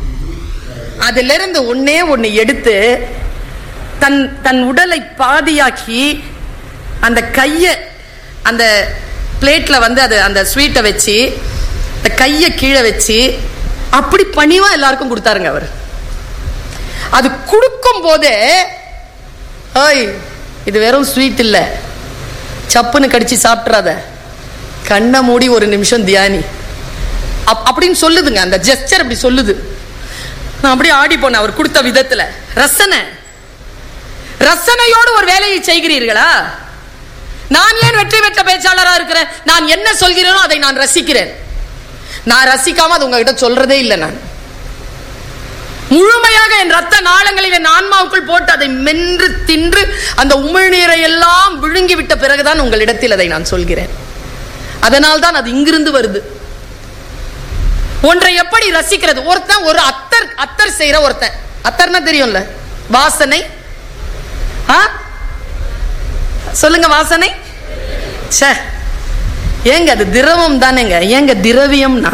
அதுல இருந்து ஒன்னே ஒண்ணு எடுத்து தன் தன் உடலை பாதியாக்கி அந்த கைய அந்த பிளேட்ல வந்து அது அந்த ஸ்வீட்டை வச்சு அந்த கைய கீழே வச்சு அப்படி பணிவா எல்லாருக்கும் கொடுத்தாருங்க அவர் அது கொடுக்கும் போதே ஓய் இது வெறும் ஸ்வீட் இல்ல சப்புன்னு கடிச்சு சாப்பிட்றாத கண்ணை மூடி ஒரு நிமிஷம் தியானி அப்- அப்படின்னு சொல்லுதுங்க அந்த ஜெஸ்டர் அப்படி சொல்லுது நான் அப்படியே ஆடி போனேன் அவர் கொடுத்த விதத்துல ரசனை ரசனையோடு ஒரு வேலையை செய்கிறீர்களா நான் ஏன் வெற்றி பெற்ற பேச்சாளரா இருக்கிறேன் நான் என்ன சொல்கிறேனோ அதை நான் ரசிக்கிறேன் நான் ரசிக்காம அது உங்ககிட்ட சொல்றதே இல்லை நான் முழுமையாக என் ரத்த நாளங்களில் என் ஆன்மாவுக்குள் போட்டு அதை மென்று தின்று அந்த உமிழ்நீரை எல்லாம் விழுங்கி விட்ட பிறகுதான் உங்களிடத்தில் அதை நான் சொல்கிறேன் அதனால் தான் அது இங்கிருந்து வருது ஒன்றை எப்படி ரசிக்கிறது ஒருத்தன் ஒரு அத்தர் அத்தர் செய்யற ஒருத்தன் அத்தர்னா தெரியும்ல வாசனை ஆ? சொல்லுங்க வாசனை ச்சே ஏங்க அது திரவம் தானேங்க ஏங்க திரவியம்னா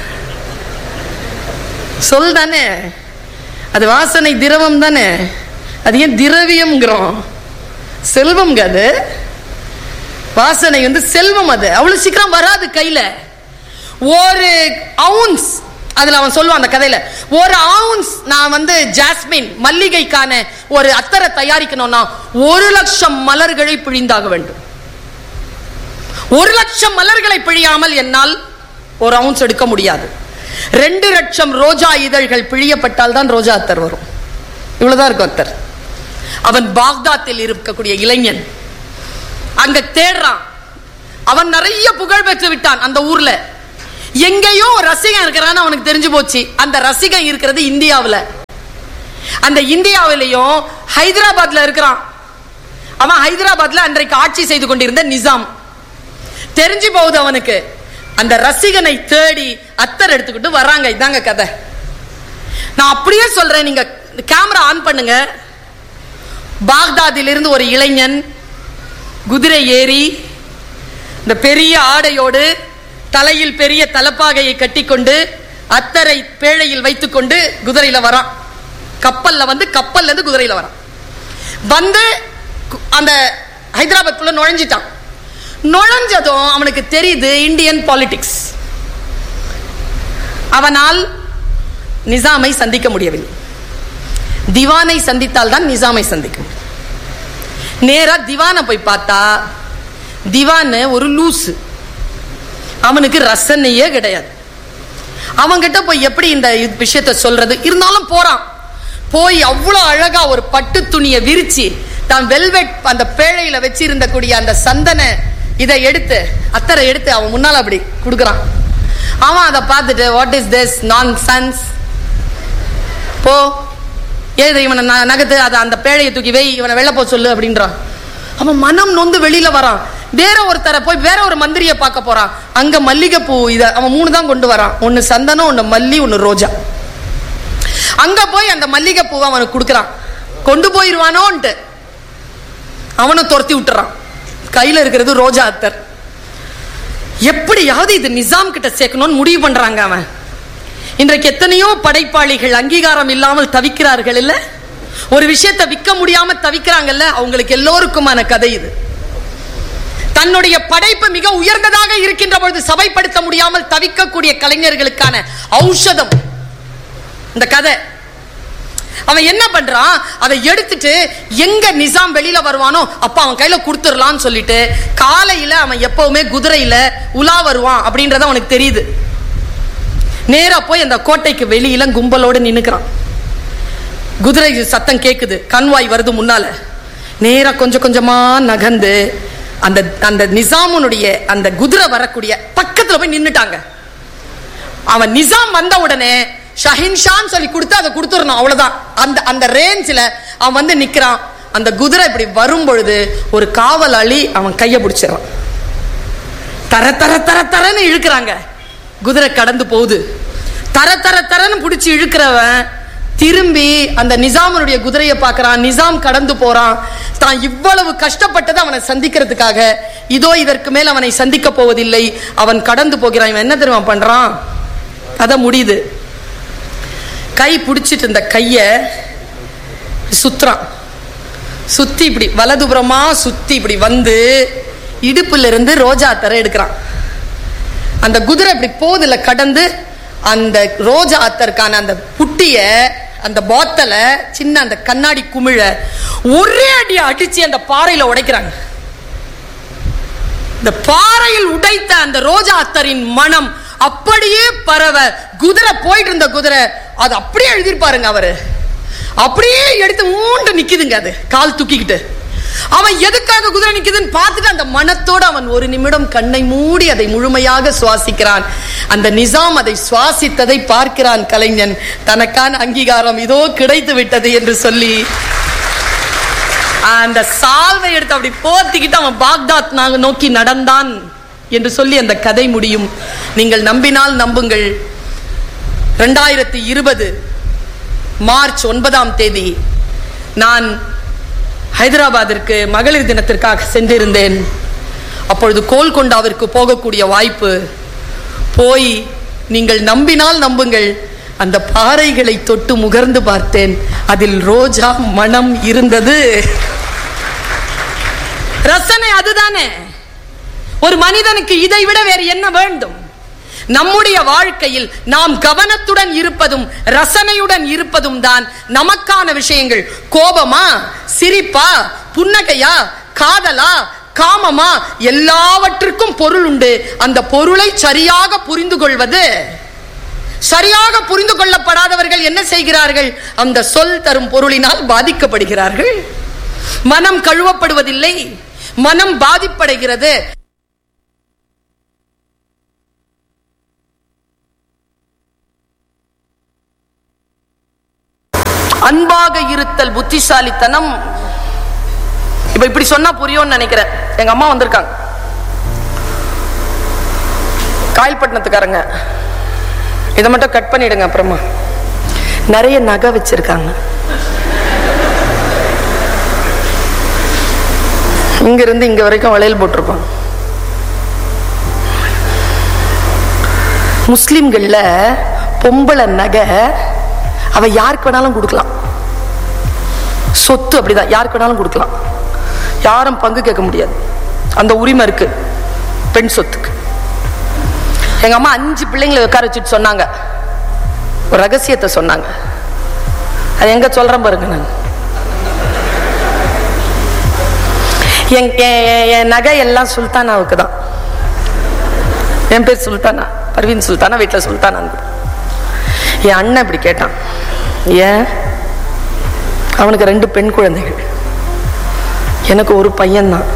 சொல் தானே அது வாசனை திரவம் தானே அது ஏன் திரவியம்ங்கிறோம் செல்வம்ங்க அது வாசனை வந்து செல்வம் அது அவ்வளவு சீக்கிரம் வராது கையில ஒரு அவுன்ஸ் அதுல அவன் சொல்லுவான் அந்த கதையில ஒரு அவுன்ஸ் நான் வந்து ஜாஸ்மின் மல்லிகைக்கான ஒரு அத்தரை தயாரிக்கணும்னா ஒரு லட்சம் மலர்களை பிழிந்தாக வேண்டும் ஒரு லட்சம் மலர்களை பிழியாமல் என்னால் ஒரு அவுன்ஸ் எடுக்க முடியாது ரெண்டு லட்சம் ரோஜா இதழ்கள் பிழியப்பட்டால் தான் ரோஜா அத்தர் வரும் இவ்வளவுதான் இருக்கும் அத்தர் அவன் பாக்தாத்தில் இருக்கக்கூடிய இளைஞன் அங்க தேடுறான் அவன் நிறைய புகழ் பெற்று விட்டான் அந்த ஊர்ல எங்கேயோ ஒரு ரசிகன் இருக்கிறான்னு அவனுக்கு தெரிஞ்சு போச்சு அந்த ரசிகன் இருக்கிறது இந்தியாவுல அந்த இந்தியாவிலையும் ஹைதராபாத்ல இருக்கிறான் அவன் ஹைதராபாத்ல அன்றைக்கு ஆட்சி செய்து கொண்டிருந்த நிசாம் தெரிஞ்சு போகுது அவனுக்கு அந்த ரசிகனை தேடி அத்தர் எடுத்துக்கிட்டு வர்றாங்க இதாங்க கதை நான் அப்படியே சொல்றேன் நீங்க கேமரா ஆன் பண்ணுங்க பாக்தாதிலிருந்து ஒரு இளைஞன் குதிரை ஏறி இந்த பெரிய ஆடையோடு தலையில் பெரிய தலப்பாகையை கட்டிக்கொண்டு அத்தரை பேழையில் வைத்துக்கொண்டு குதிரையில வரான் கப்பல்ல வந்து கப்பல்ல இருந்து குதிரையில வரான் வந்து கு- அந்த ஹைதராபாத்குள்ள நுழைஞ்சிட்டான் நுழைஞ்சதும் அவனுக்கு தெரியுது இந்தியன் பாலிடிக்ஸ் அவனால் நிசாமை சந்திக்க முடியவில்லை திவானை சந்தித்தால் தான் நிசாமை சந்திக்க முடியும் நேரா திவானை போய் பார்த்தா திவான் ஒரு லூசு அவனுக்கு ரசனையே கிடையாது அவன்கிட்ட போய் எப்படி இந்த இது- விஷயத்த சொல்றது இருந்தாலும் போறான் போய் அவ்வளோ அழகா ஒரு பட்டு துணியை விரிச்சு தான் வெல்வெட் அந்த பேழையில வச்சிருந்த கூடிய அந்த சந்தன இதை எடுத்து அத்தரை எடுத்து அவன் முன்னால அப்படி கொடுக்குறான் அவன் அதை பார்த்துட்டு வாட் இஸ் திஸ் நான் சன்ஸ் போ ஏது இவனை ந- நகர்த்து அதை அந்த பேழையை தூக்கி வை இவனை வெளில போ சொல்லு அப்படின்றான் அவன் மனம் நொந்து வெளியில வரான் வேற ஒருத்தரை போய் வேற ஒரு மந்திரியை பார்க்க போறான் அங்க மல்லிகைப்பூ இத அவன் மூணு தான் கொண்டு வரான் ஒன்னு சந்தனம் ஒன்னு மல்லி ஒன்னு ரோஜா அங்க போய் அந்த மல்லிகைப்பூவை அவனுக்கு கொடுக்குறான் கொண்டு போயிருவானோன்ட்டு அவனை துரத்தி விட்டுறான் கையில இருக்கிறது ரோஜா அத்தர் எப்படியாவது இது நிசாம் கிட்ட சேர்க்கணும்னு முடிவு பண்றாங்க அவன் இன்றைக்கு எத்தனையோ படைப்பாளிகள் அங்கீகாரம் இல்லாமல் தவிக்கிறார்கள் இல்ல ஒரு விஷயத்தை விற்க முடியாம தவிக்கிறாங்கல்ல அவங்களுக்கு எல்லோருக்குமான கதை இது தன்னுடைய படைப்பு மிக உயர்ந்ததாக இருக்கின்ற பொழுது சபைப்படுத்த முடியாமல் தவிக்கக்கூடிய கலைஞர்களுக்கான ஔஷதம் இந்த கதை அவன் என்ன பண்றான் அதை எடுத்துட்டு எங்க நிசாம் வெளியில வருவானோ அப்ப அவன் கையில கொடுத்துடலாம்னு சொல்லிட்டு காலையில அவன் எப்பவுமே குதிரையில உலா வருவான் அப்படின்றது அவனுக்கு தெரியுது நேரா போய் அந்த கோட்டைக்கு வெளியில கும்பலோடு நின்னுக்கிறான் குதிரை சத்தம் கேக்குது கண்வாய் வருது முன்னால நேரா கொஞ்சம் கொஞ்சமா நகர்ந்து அந்த அந்த நிசாமுனுடைய அந்த குதிரை வரக்கூடிய பக்கத்துல போய் நின்னுட்டாங்க அவன் நிசாம் வந்த உடனே ஷஹின்ஷான்னு சொல்லி கொடுத்து அதை கொடுத்துடணும் அவ்வளவுதான் அந்த அந்த ரேஞ்சில் அவன் வந்து நிக்கிறான் அந்த குதிரை இப்படி வரும் பொழுது ஒரு காவலாளி அவன் கையை பிடிச்சிடறான் தர தர தர தரன்னு இழுக்கிறாங்க குதிரை கடந்து போகுது தர தர தரன்னு பிடிச்சி இழுக்கிறவன் திரும்பி அந்த நிசாமனுடைய குதிரையை பார்க்கறான் நிசாம் கடந்து போறான் தான் இவ்வளவு கஷ்டப்பட்டது அவனை சந்திக்கிறதுக்காக இதோ இதற்கு மேல் அவனை சந்திக்க போவதில்லை அவன் கடந்து போகிறான் இவன் என்ன தெரியுமா பண்றான் அத முடியுது கை பிடிச்சிட்டு இருந்த கைய சுத்துறான் சுத்தி இப்படி வலதுபுறமா சுத்தி இப்படி வந்து இடுப்புல இருந்து ரோஜா அத்தரை எடுக்கிறான் அந்த குதிரை இப்படி போதுல கடந்து அந்த ரோஜா அத்தருக்கான அந்த புட்டிய அந்த பாத்தலை சின்ன அந்த கண்ணாடி குமிழ ஒரே அடி அடிச்சு அந்த பாறையில உடைக்கிறாங்க இந்த பாறையில் உடைத்த அந்த ரோஜா அத்தரின் மனம் அப்படியே பரவ குதிரை போயிட்டு இருந்த குதிரை அது அப்படியே எழுதிருப்பாருங்க அவரு அப்படியே எடுத்து மூண்டு நிக்குதுங்க அது கால் தூக்கிக்கிட்டு அவன் எதுக்காக குதிரை நிக்குதுன்னு பார்த்துட்டு அந்த மனத்தோடு அவன் ஒரு நிமிடம் கண்ணை மூடி அதை முழுமையாக சுவாசிக்கிறான் அந்த நிசாம் அதை சுவாசித்ததை பார்க்கிறான் கலைஞன் தனக்கான அங்கீகாரம் இதோ கிடைத்து விட்டது என்று சொல்லி அந்த சால்வை எடுத்து அப்படி போத்திக்கிட்டு அவன் பாக்தாத் நாங்க நோக்கி நடந்தான் என்று சொல்லி அந்த கதை முடியும் நீங்கள் நம்பினால் நம்புங்கள் ரெண்டாயிரத்தி இருபது மார்ச் ஒன்பதாம் தேதி நான் ஹைதராபாத்திற்கு மகளிர் தினத்திற்காக சென்றிருந்தேன் அப்பொழுது கோல்கொண்டாவிற்கு போகக்கூடிய வாய்ப்பு போய் நீங்கள் நம்பினால் நம்புங்கள் அந்த பாறைகளை தொட்டு முகர்ந்து பார்த்தேன் அதில் ரோஜா மனம் இருந்தது ரசனை அதுதானே ஒரு மனிதனுக்கு இதை விட வேறு என்ன வேண்டும் நம்முடைய வாழ்க்கையில் நாம் கவனத்துடன் இருப்பதும் ரசனையுடன் இருப்பதும் தான் நமக்கான விஷயங்கள் கோபமா சிரிப்பா புன்னகையா காதலா காமமா எல்லாவற்றுக்கும் பொருள் உண்டு அந்த பொருளை சரியாக புரிந்து கொள்வது சரியாக புரிந்து கொள்ளப்படாதவர்கள் என்ன செய்கிறார்கள் அந்த சொல் தரும் பொருளினால் பாதிக்கப்படுகிறார்கள் மனம் கழுவப்படுவதில்லை மனம் பாதிப்படைகிறது அன்பாக இருத்தல் புத்திசாலித்தனம் இப்ப இப்படி சொன்னா புரியும்னு நினைக்கிறேன் எங்க அம்மா வந்திருக்காங்க காயல்பட்டினத்துக்காரங்க இதை மட்டும் கட் பண்ணிடுங்க அப்புறமா நிறைய நகை வச்சிருக்காங்க இங்க இருந்து இங்க வரைக்கும் வளையல் போட்டிருப்பாங்க முஸ்லிம்கள்ல பொம்பளை நகை அவ யாருக்கு வேணாலும் கொடுக்கலாம் சொத்து அப்படிதான் யாருக்கு வேணாலும் கொடுக்கலாம் யாரும் பங்கு கேட்க முடியாது அந்த உரிமை இருக்கு பெண் சொத்துக்கு எங்க அம்மா அஞ்சு பிள்ளைங்களை உட்கார வச்சுட்டு சொன்னாங்க ஒரு ரகசியத்தை சொன்னாங்க அது எங்க சொல்றேன் பாருங்க நான் என் என்- என் நகை எல்லாம் சுல்தானாவுக்கு தான் என் பேர் சுல்தானா பர்வீன் சுல்தானா வீட்டில் சுல்தானா என் அண்ணன் இப்படி கேட்டான் ஏன் அவனுக்கு ரெண்டு பெண் குழந்தைகள் எனக்கு ஒரு பையன்தான்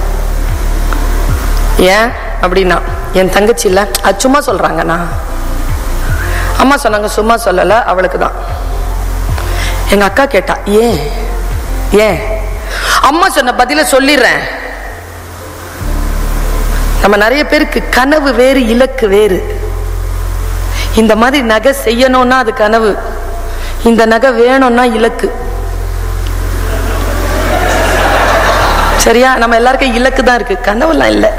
ஏன் அப்படின்னா என் தங்கச்சி இல்ல அது சும்மா சொல்றாங்கண்ணா அம்மா சொன்னாங்க சும்மா சொல்லல அவளுக்கு தான் எங்க அக்கா கேட்டா ஏன் ஏன் அம்மா சொன்ன பதில சொல்லிடுறேன் நம்ம நிறைய பேருக்கு கனவு வேறு இலக்கு வேறு இந்த மாதிரி நகை செய்யணும்னா அது கனவு இந்த நகை வேணும்னா இலக்கு சரியா நம்ம எல்லாருக்கும் இலக்கு தான் இருக்கு கனவுலாம் இல்லை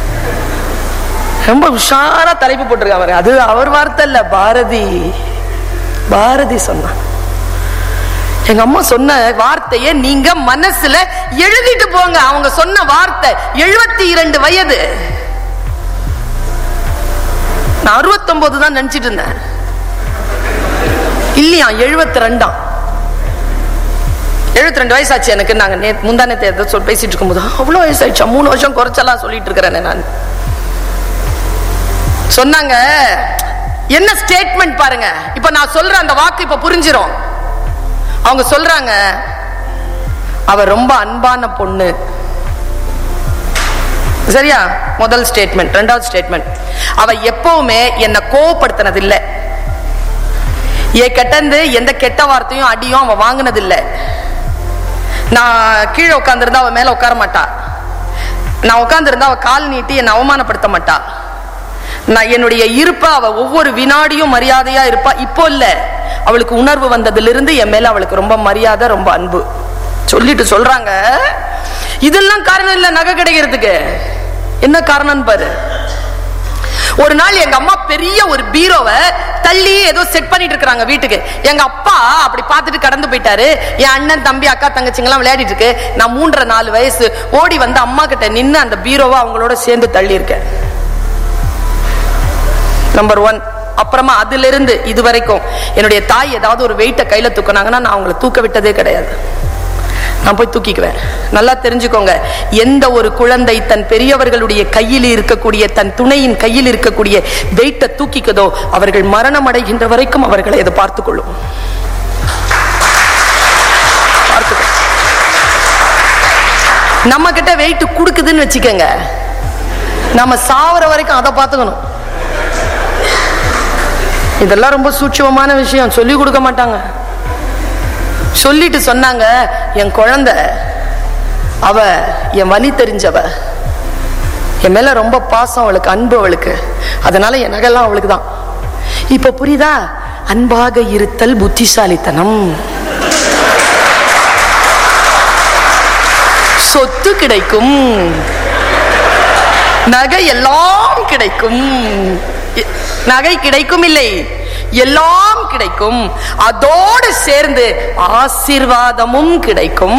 ரொம்ப உஷாரா தலைப்பு போட்டிருக்காங்க அது அவர் வார்த்தை இல்ல பாரதி பாரதி சொன்னான் எங்க அம்மா சொன்ன வார்த்தையை நீங்க மனசுல எழுதிட்டு போங்க அவங்க சொன்ன வார்த்தை எழுபத்தி இரண்டு வயது நான் அறுபத்தொன்பது தான் நினைச்சிட்டு இருந்தேன் இல்லையா எழுபத்தி ரெண்டாம் எழுபத்தி ரெண்டு வயசாச்சு எனக்கு நாங்க நே முந்தானத்தை எதை சொல் பேசிட்டு இருக்கும்போது அவ்வளோ வயசாயிடுச்சா மூணு வருஷம் குறைச்செல்லாம் சொல்லிட்டு இருக்கிறேனே நான் சொன்னாங்க என்ன ஸ்டேட்மெண்ட் பாருங்க இப்ப நான் சொல்ற அந்த வாக்கு இப்ப புரிஞ்சிரும் அவங்க சொல்றாங்க அவ ரொம்ப அன்பான பொண்ணு சரியா முதல் ஸ்டேட்மெண்ட் ரெண்டாவது ஸ்டேட்மெண்ட் அவ எப்பவுமே என்ன கோவப்படுத்தினது இல்ல என் கிட்டந்து எந்த கெட்ட வார்த்தையும் அடியும் அவ வாங்கினது இல்ல நான் கீழே உட்காந்துருந்தா அவ மேல உட்கார மாட்டா நான் உட்காந்துருந்தா அவ கால் நீட்டி என்னை அவமானப்படுத்த மாட்டா நான் என்னுடைய இருப்ப அவ ஒவ்வொரு வினாடியும் மரியாதையா இருப்பா இப்போ இல்ல அவளுக்கு உணர்வு வந்ததிலிருந்து என் மேல அவளுக்கு ரொம்ப மரியாதை ரொம்ப அன்பு சொல்லிட்டு சொல்றாங்க இதெல்லாம் காரணம் இல்ல நகை கிடைக்கிறதுக்கு என்ன காரணம்னு பாரு ஒரு நாள் எங்க அம்மா பெரிய ஒரு பீரோவை தள்ளி ஏதோ செட் பண்ணிட்டு இருக்காங்க வீட்டுக்கு எங்க அப்பா அப்படி பார்த்துட்டு கடந்து போயிட்டாரு என் அண்ணன் தம்பி அக்கா தங்கச்சிங்கெல்லாம் விளையாடிட்டு இருக்கு நான் மூன்றரை நாலு வயசு ஓடி வந்து அம்மா கிட்ட நின்னு அந்த பீரோவை அவங்களோட சேர்ந்து தள்ளி இருக்கேன் நம்பர் ஒன் அப்புறமா அதுல இருந்து இது வரைக்கும் என்னுடைய தாய் ஏதாவது ஒரு வெயிட்டை கையில தூக்குனாங்கன்னா நான் அவங்கள தூக்க விட்டதே கிடையாது நான் போய் தூக்கிக்குவேன் நல்லா தெரிஞ்சுக்கோங்க எந்த ஒரு குழந்தை தன் பெரியவர்களுடைய கையில் இருக்கக்கூடிய தன் துணையின் கையில் இருக்கக்கூடிய வெயிட்டை தூக்கிக்கதோ அவர்கள் மரணம் அடைகின்ற வரைக்கும் அவர்களை அதை பார்த்துக் கொள்ளும் பார்த்துக்கோ. நம்ம கிட்ட வெயிட் கொடுக்குதுன்னு வச்சுக்கோங்க நம்ம சாவர வரைக்கும் அதை பார்த்துக்கணும் இதெல்லாம் ரொம்ப சூட்சமமான விஷயம் சொல்லி கொடுக்க மாட்டாங்க சொல்லிட்டு சொன்னாங்க என் குழந்தை அவ என் வழி தெரிஞ்சவ என் மேல ரொம்ப பாசம் அவளுக்கு அன்பு அவளுக்கு அதனால என் நகைலாம் அவளுக்கு தான் இப்ப புரியுதா அன்பாக இருத்தல் புத்திசாலித்தனம் சொத்து கிடைக்கும் நகை எல்லாம் கிடைக்கும் எ- நகை கிடைக்கும் இல்லை எல்லாம் கிடைக்கும் அதோடு சேர்ந்து ஆசீர்வாதமும் கிடைக்கும்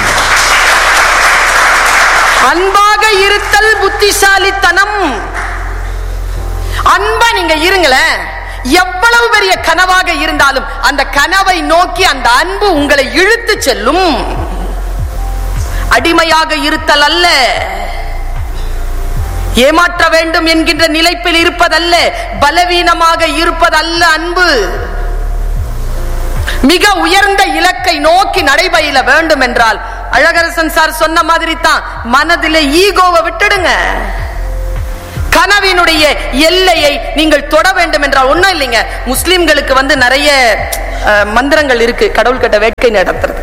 அன்பாக இருத்தல் புத்திசாலித்தனம் அன்பா நீங்க இருங்களேன் எவ்வளவு பெரிய கனவாக இருந்தாலும் அந்த கனவை நோக்கி அந்த அன்பு உங்களை இழுத்து செல்லும் அடிமையாக இருத்தல் அல்ல ஏமாற்ற வேண்டும் என்கின்ற நிலைப்பில் இருப்பதல்ல பலவீனமாக இருப்பதல்ல அன்பு மிக உயர்ந்த இலக்கை நோக்கி நடைபயில வேண்டும் என்றால் அழகரசன் சார் சொன்ன மாதிரி தான் மனதிலே ஈகோவை விட்டுடுங்க கனவினுடைய எல்லையை நீங்கள் தொட வேண்டும் என்றால் ஒண்ணும் இல்லைங்க முஸ்லிம்களுக்கு வந்து நிறைய அஹ், மந்திரங்கள் இருக்கு கடவுள் கட்ட வேட்கை நடத்துறது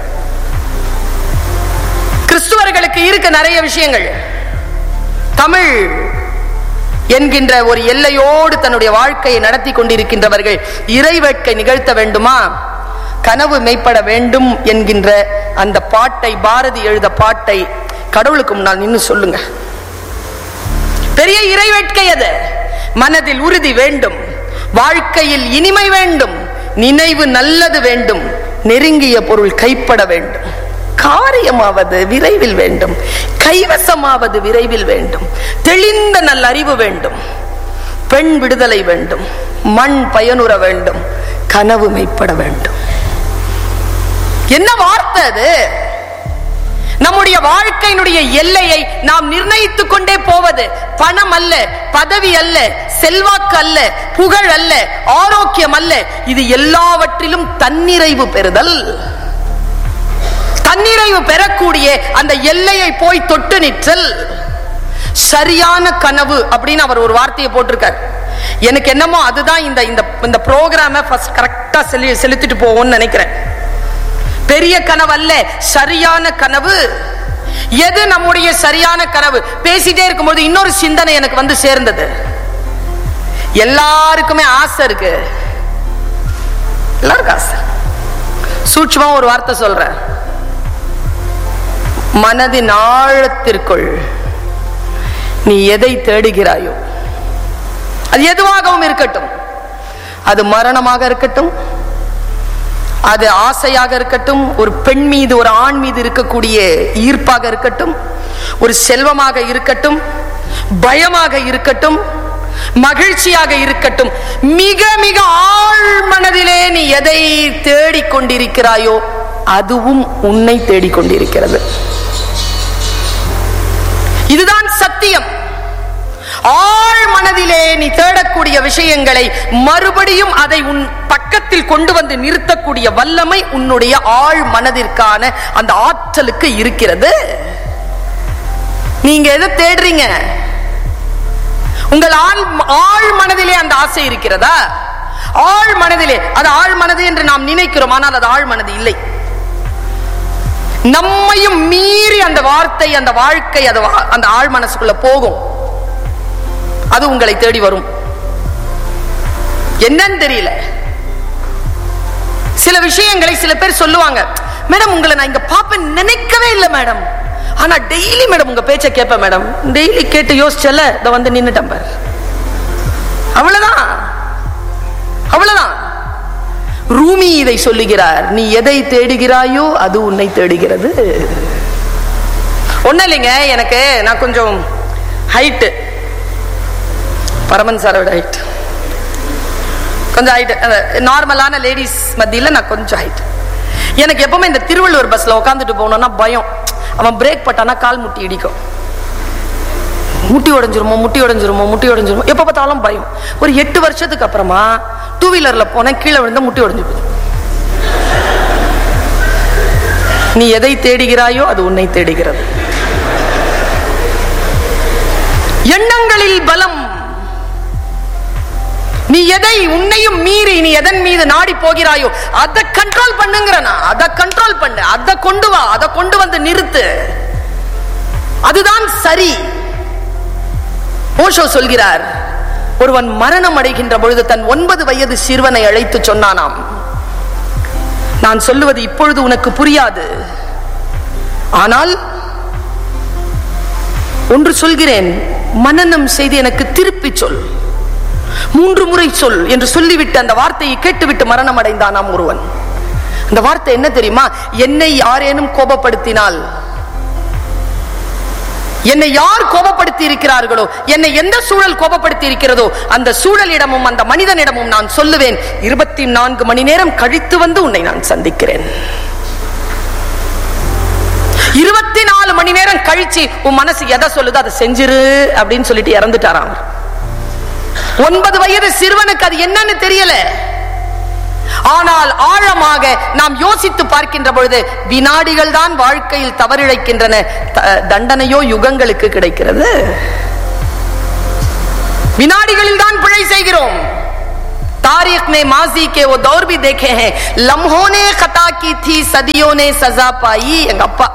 கிறிஸ்துவர்களுக்கு இருக்கு நிறைய விஷயங்கள் தமிழ் என்கின்ற ஒரு எல்லையோடு தன்னுடைய வாழ்க்கையை நடத்தி கொண்டிருக்கின்றவர்கள் இறை வேட்கை நிகழ்த்த வேண்டுமா கனவு மெய்ப்பட வேண்டும் என்கின்ற அந்த பாட்டை பாரதி எழுத பாட்டை கடவுளுக்கு முன்னால் நின்னு சொல்லுங்க பெரிய இறை வேட்கை அது மனதில் உறுதி வேண்டும் வாழ்க்கையில் இனிமை வேண்டும் நினைவு நல்லது வேண்டும் நெருங்கிய பொருள் கைப்பட வேண்டும் காரியமாவது விரைவில் வேண்டும் கைவசமாவது விரைவில் வேண்டும் தெளிந்த நல்ல அறிவு வேண்டும் பெண் விடுதலை வேண்டும் மண் பயனுற வேண்டும் கனவு மெய்ப்பட வேண்டும் என்ன வார்த்தை அது நம்முடைய வாழ்க்கையினுடைய எல்லையை நாம் நிர்ணயித்துக் கொண்டே போவது பணம் அல்ல பதவி அல்ல செல்வாக்கு அல்ல புகழ் அல்ல ஆரோக்கியம் அல்ல இது எல்லாவற்றிலும் தன்னிறைவு பெறுதல் தன்னிறைவு பெறக்கூடிய அந்த எல்லையை போய் தொட்டு நிற்றல் சரியான கனவு அப்படின்னு அவர் ஒரு வார்த்தையை போட்டிருக்கார் எனக்கு என்னமோ அதுதான் இந்த இந்த இந்த ப்ரோக்ராம ஃபர்ஸ்ட் கரெக்டா செலு செலுத்திட்டு போவோம்னு நினைக்கிறேன் பெரிய கனவு அல்ல சரியான கனவு எது நம்முடைய சரியான கனவு பேசிட்டே இருக்கும்போது இன்னொரு சிந்தனை எனக்கு வந்து சேர்ந்தது எல்லாருக்குமே ஆசை இருக்கு எல்லாருக்கும் ஆசை சூட்சமா ஒரு வார்த்தை சொல்றேன் மனதின் ஆழத்திற்குள் நீ எதை தேடுகிறாயோ அது எதுவாகவும் இருக்கட்டும் அது மரணமாக இருக்கட்டும் அது ஆசையாக இருக்கட்டும் ஒரு பெண் மீது ஒரு ஆண் மீது இருக்கக்கூடிய ஈர்ப்பாக இருக்கட்டும் ஒரு செல்வமாக இருக்கட்டும் பயமாக இருக்கட்டும் மகிழ்ச்சியாக இருக்கட்டும் மிக மிக ஆழ் மனதிலே நீ எதை தேடிக்கொண்டிருக்கிறாயோ அதுவும் உன்னை தேடிக்கொண்டிருக்கிறது இதுதான் சத்தியம் ஆழ் மனதிலே நீ தேடக்கூடிய விஷயங்களை மறுபடியும் அதை உன் பக்கத்தில் கொண்டு வந்து நிறுத்தக்கூடிய வல்லமை உன்னுடைய ஆழ் மனதிற்கான அந்த ஆற்றலுக்கு இருக்கிறது நீங்க எதை தேடுறீங்க உங்கள் ஆழ் ஆழ் மனதிலே அந்த ஆசை இருக்கிறதா ஆழ் மனதிலே அது ஆழ் மனது என்று நாம் நினைக்கிறோம் ஆனால் அது ஆழ் மனது இல்லை நம்மையும் மீறி அந்த வார்த்தை அந்த வாழ்க்கை அது வா- அந்த ஆழ் மனசுக்குள்ள போகும் அது உங்களை தேடி வரும் என்னன்னு தெரியல சில விஷயங்களை சில பேர் சொல்லுவாங்க மேடம் உங்களை நான் இங்க பாப்பேன் நினைக்கவே இல்லை மேடம் ஆனா டெய்லி மேடம் உங்க பேச்ச கேட்பேன் மேடம் டெய்லி கேட்டு யோசிச்சல இத வந்து நின்னுட்டேன் பாரு அவ்வளவுதான் அவ்வளவுதான் ரூமி இதை சொல்லுகிறார் நீ எதை தேடுகிறாயோ அது உன்னை தேடுகிறது ஒன்னும் இல்லைங்க எனக்கு நான் கொஞ்சம் ஹைட்டு பரமன் சாரோட ஹைட் கொஞ்சம் ஹைட் நார்மலான லேடிஸ் மத்தியில் நான் கொஞ்சம் ஹைட் எனக்கு எப்பவுமே இந்த திருவள்ளுவர் பஸ்ல உட்காந்துட்டு போனோம்னா பயம் அவன் பிரேக் பட்டானா கால் முட்டி இடிக்கும் முட்டி உடைஞ்சிருமோ முட்டி உடைஞ்சிருமோ முட்டி உடைஞ்சிருமோ எப்போ பார்த்தாலும் பயம் ஒரு எட்டு வருஷத்துக்கு அப்புறமா டூ வீலர்ல போனேன் கீழே விழுந்த முட்டி உடைஞ்சு போகுது நீ எதை தேடுகிறாயோ அது உன்னை தேடுகிறது எண்ணங்களில் பலம் நீ எதை உன்னையும் மீறி நீ எதன் மீது நாடி போகிறாயோ அதை கண்ட்ரோல் பண்ணுங்கிற நான் அதை கண்ட்ரோல் பண்ணு அதை கொண்டு வா அதை கொண்டு வந்து நிறுத்து அதுதான் சரி ஓஷோ சொல்கிறார் ஒருவன் மரணம் அடைகின்ற பொழுது தன் ஒன்பது வயது சிறுவனை அழைத்து சொன்னானாம் நான் சொல்லுவது இப்பொழுது உனக்கு புரியாது ஆனால் ஒன்று சொல்கிறேன் மனனம் செய்து எனக்கு திருப்பி சொல் மூன்று முறை சொல் என்று சொல்லிவிட்டு அந்த வார்த்தையை கேட்டுவிட்டு மரணம் அடைந்தானாம் ஒருவன் அந்த வார்த்தை என்ன தெரியுமா என்னை யாரேனும் கோபப்படுத்தினால் என்னை யார் கோபப்படுத்தி இருக்கிறார்களோ என்னை எந்த சூழல் கோபப்படுத்தி இருக்கிறதோ அந்த சூழலிடமும் அந்த மனிதனிடமும் நான் சொல்லுவேன் இருபத்தி நான்கு மணி நேரம் கழித்து வந்து உன்னை நான் சந்திக்கிறேன் இருபத்தி நாலு மணி நேரம் கழிச்சு உன் மனசு எதை சொல்லுதோ அதை செஞ்சிரு அப்படின்னு சொல்லிட்டு இறந்துட்டாராம் அவர். ஒன்பது வயது சிறுவனுக்கு அது என்னன்னு தெரியல ஆனால் ஆழமாக நாம் யோசித்து பார்க்கின்ற பொழுது வினாடிகள் தான் வாழ்க்கையில் தவறிழைக்கின்றன த- தண்டனையோ யுகங்களுக்கு கிடைக்கிறது வினாடிகளில் தான் பிழை செய்கிறோம் तारीख में माजी के वो दौर भी देखे हैं लम्हों ने खता की थी सदियों ने सजा पाई எங்க அப்பா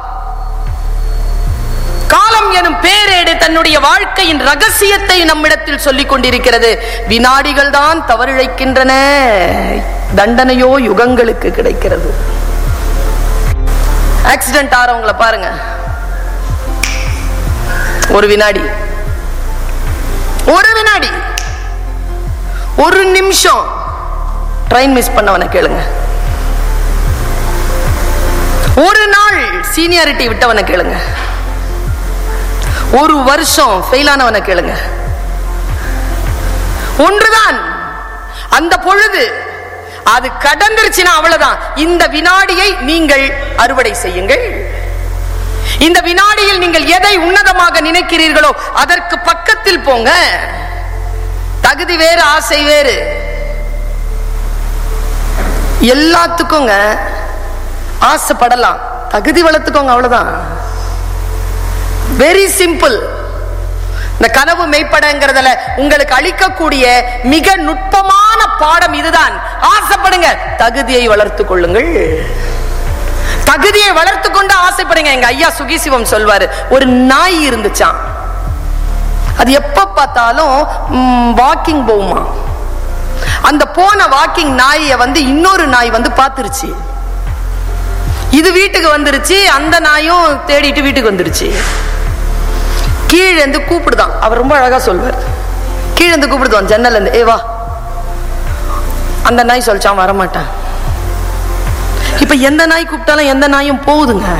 காலம் எனும் பேரேடு தன்னுடைய வாழ்க்கையின் ரகசியத்தை நம்மிடத்தில் சொல்லிக் கொண்டிருக்கிறது வினாடிகள் தான் தவறிழைக்கின்றன தண்டனையோ யுகங்களுக்கு கிடைக்கிறது ஆக்சிடென்ட் ஆறவங்கள பாருங்க ஒரு வினாடி ஒரு வினாடி ஒரு நிமிஷம் ட்ரெயின் மிஸ் பண்ணவனை கேளுங்க ஒரு நாள் சீனியாரிட்டி விட்டவனை கேளுங்க ஒரு வருஷம் ஃபெயிலானவனை கேளுங்க ஒன்றுதான் அந்த பொழுது அது கடந்துருச்சுன்னா அவ்வளவுதான் இந்த வினாடியை நீங்கள் அறுவடை செய்யுங்கள் இந்த வினாடியில் நீங்கள் எதை உன்னதமாக நினைக்கிறீர்களோ அதற்கு பக்கத்தில் போங்க தகுதி வேறு ஆசை வேறு எல்லாத்துக்குங்க ஆசைப்படலாம் தகுதி வளர்த்துக்கோங்க அவ்வளவுதான் வெரி சிம்பிள் இந்த கனவு மெய்ப்படங்கிறதுல உங்களுக்கு அளிக்கக்கூடிய மிக நுட்பமான பாடம் இதுதான் ஆசைப்படுங்க தகுதியை வளர்த்துக் கொள்ளுங்கள் தகுதியை வளர்த்து கொண்டு ஆசைப்படுங்க எங்க ஐயா சுகிசிவம் சொல்வாரு ஒரு நாய் இருந்துச்சான் அது எப்ப பார்த்தாலும் வாக்கிங் போகுமா அந்த போன வாக்கிங் நாயை வந்து இன்னொரு நாய் வந்து பார்த்துருச்சு இது வீட்டுக்கு வந்துருச்சு அந்த நாயும் தேடிட்டு வீட்டுக்கு வந்துருச்சு கீழே இருந்து கூப்பிடுதான் அவர் ரொம்ப அழகா சொல்வார் கீழே இருந்து கூப்பிடுதான் ஜன்னல் இருந்து ஏ வா அந்த நாய் சொல்லிச்சான் வரமாட்டான் இப்ப எந்த நாய் கூப்பிட்டாலும் எந்த நாயும் போகுதுங்க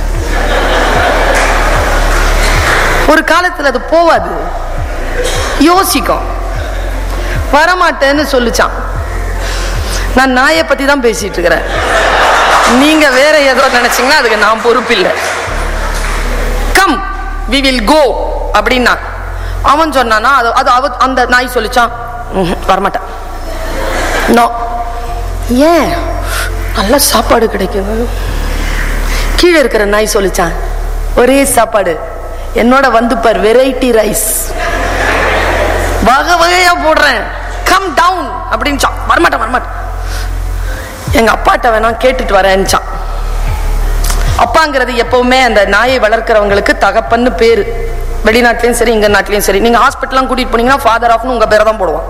ஒரு காலத்துல அது போவாது யோசிக்கும் வரமாட்டேன்னு சொல்லிச்சான் நான் நாயை பத்தி தான் பேசிட்டு இருக்கிறேன் நீங்க வேற ஏதோ நினைச்சீங்கன்னா அதுக்கு நான் பொறுப்பில்லை கம் வி வில் கோ அப்படின்னா அவன் சொன்னானா அது அது அவ அந்த நாய் சொல்லிச்சான் "ம்ஹும், வரமாட்டான் நோ ஏன் நல்ல சாப்பாடு கிடைக்குது கீழே இருக்கிற நாய் சொல்லிச்சான் ஒரே சாப்பாடு என்னோட வந்து பார் வெரைட்டி ரைஸ் வகை வகையா போடுறேன் கம் டவுன் அப்படின்னு வரமாட்டேன் வரமாட்டேன் எங்க அப்பாட்ட வேணா கேட்டுட்டு வரேன்னுச்சான் அப்பாங்கிறது எப்பவுமே அந்த நாயை வளர்க்கிறவங்களுக்கு தகப்பன்னு பேரு வெளிநாட்டிலயும் சரி இங்க நாட்டிலயும் சரி நீங்க ஹாஸ்பிட்டல்லாம் கூட்டிட்டு போனீங்கன்னா ஃபாதர் ஆஃப்னு உங்க பேரை தான் போடுவான்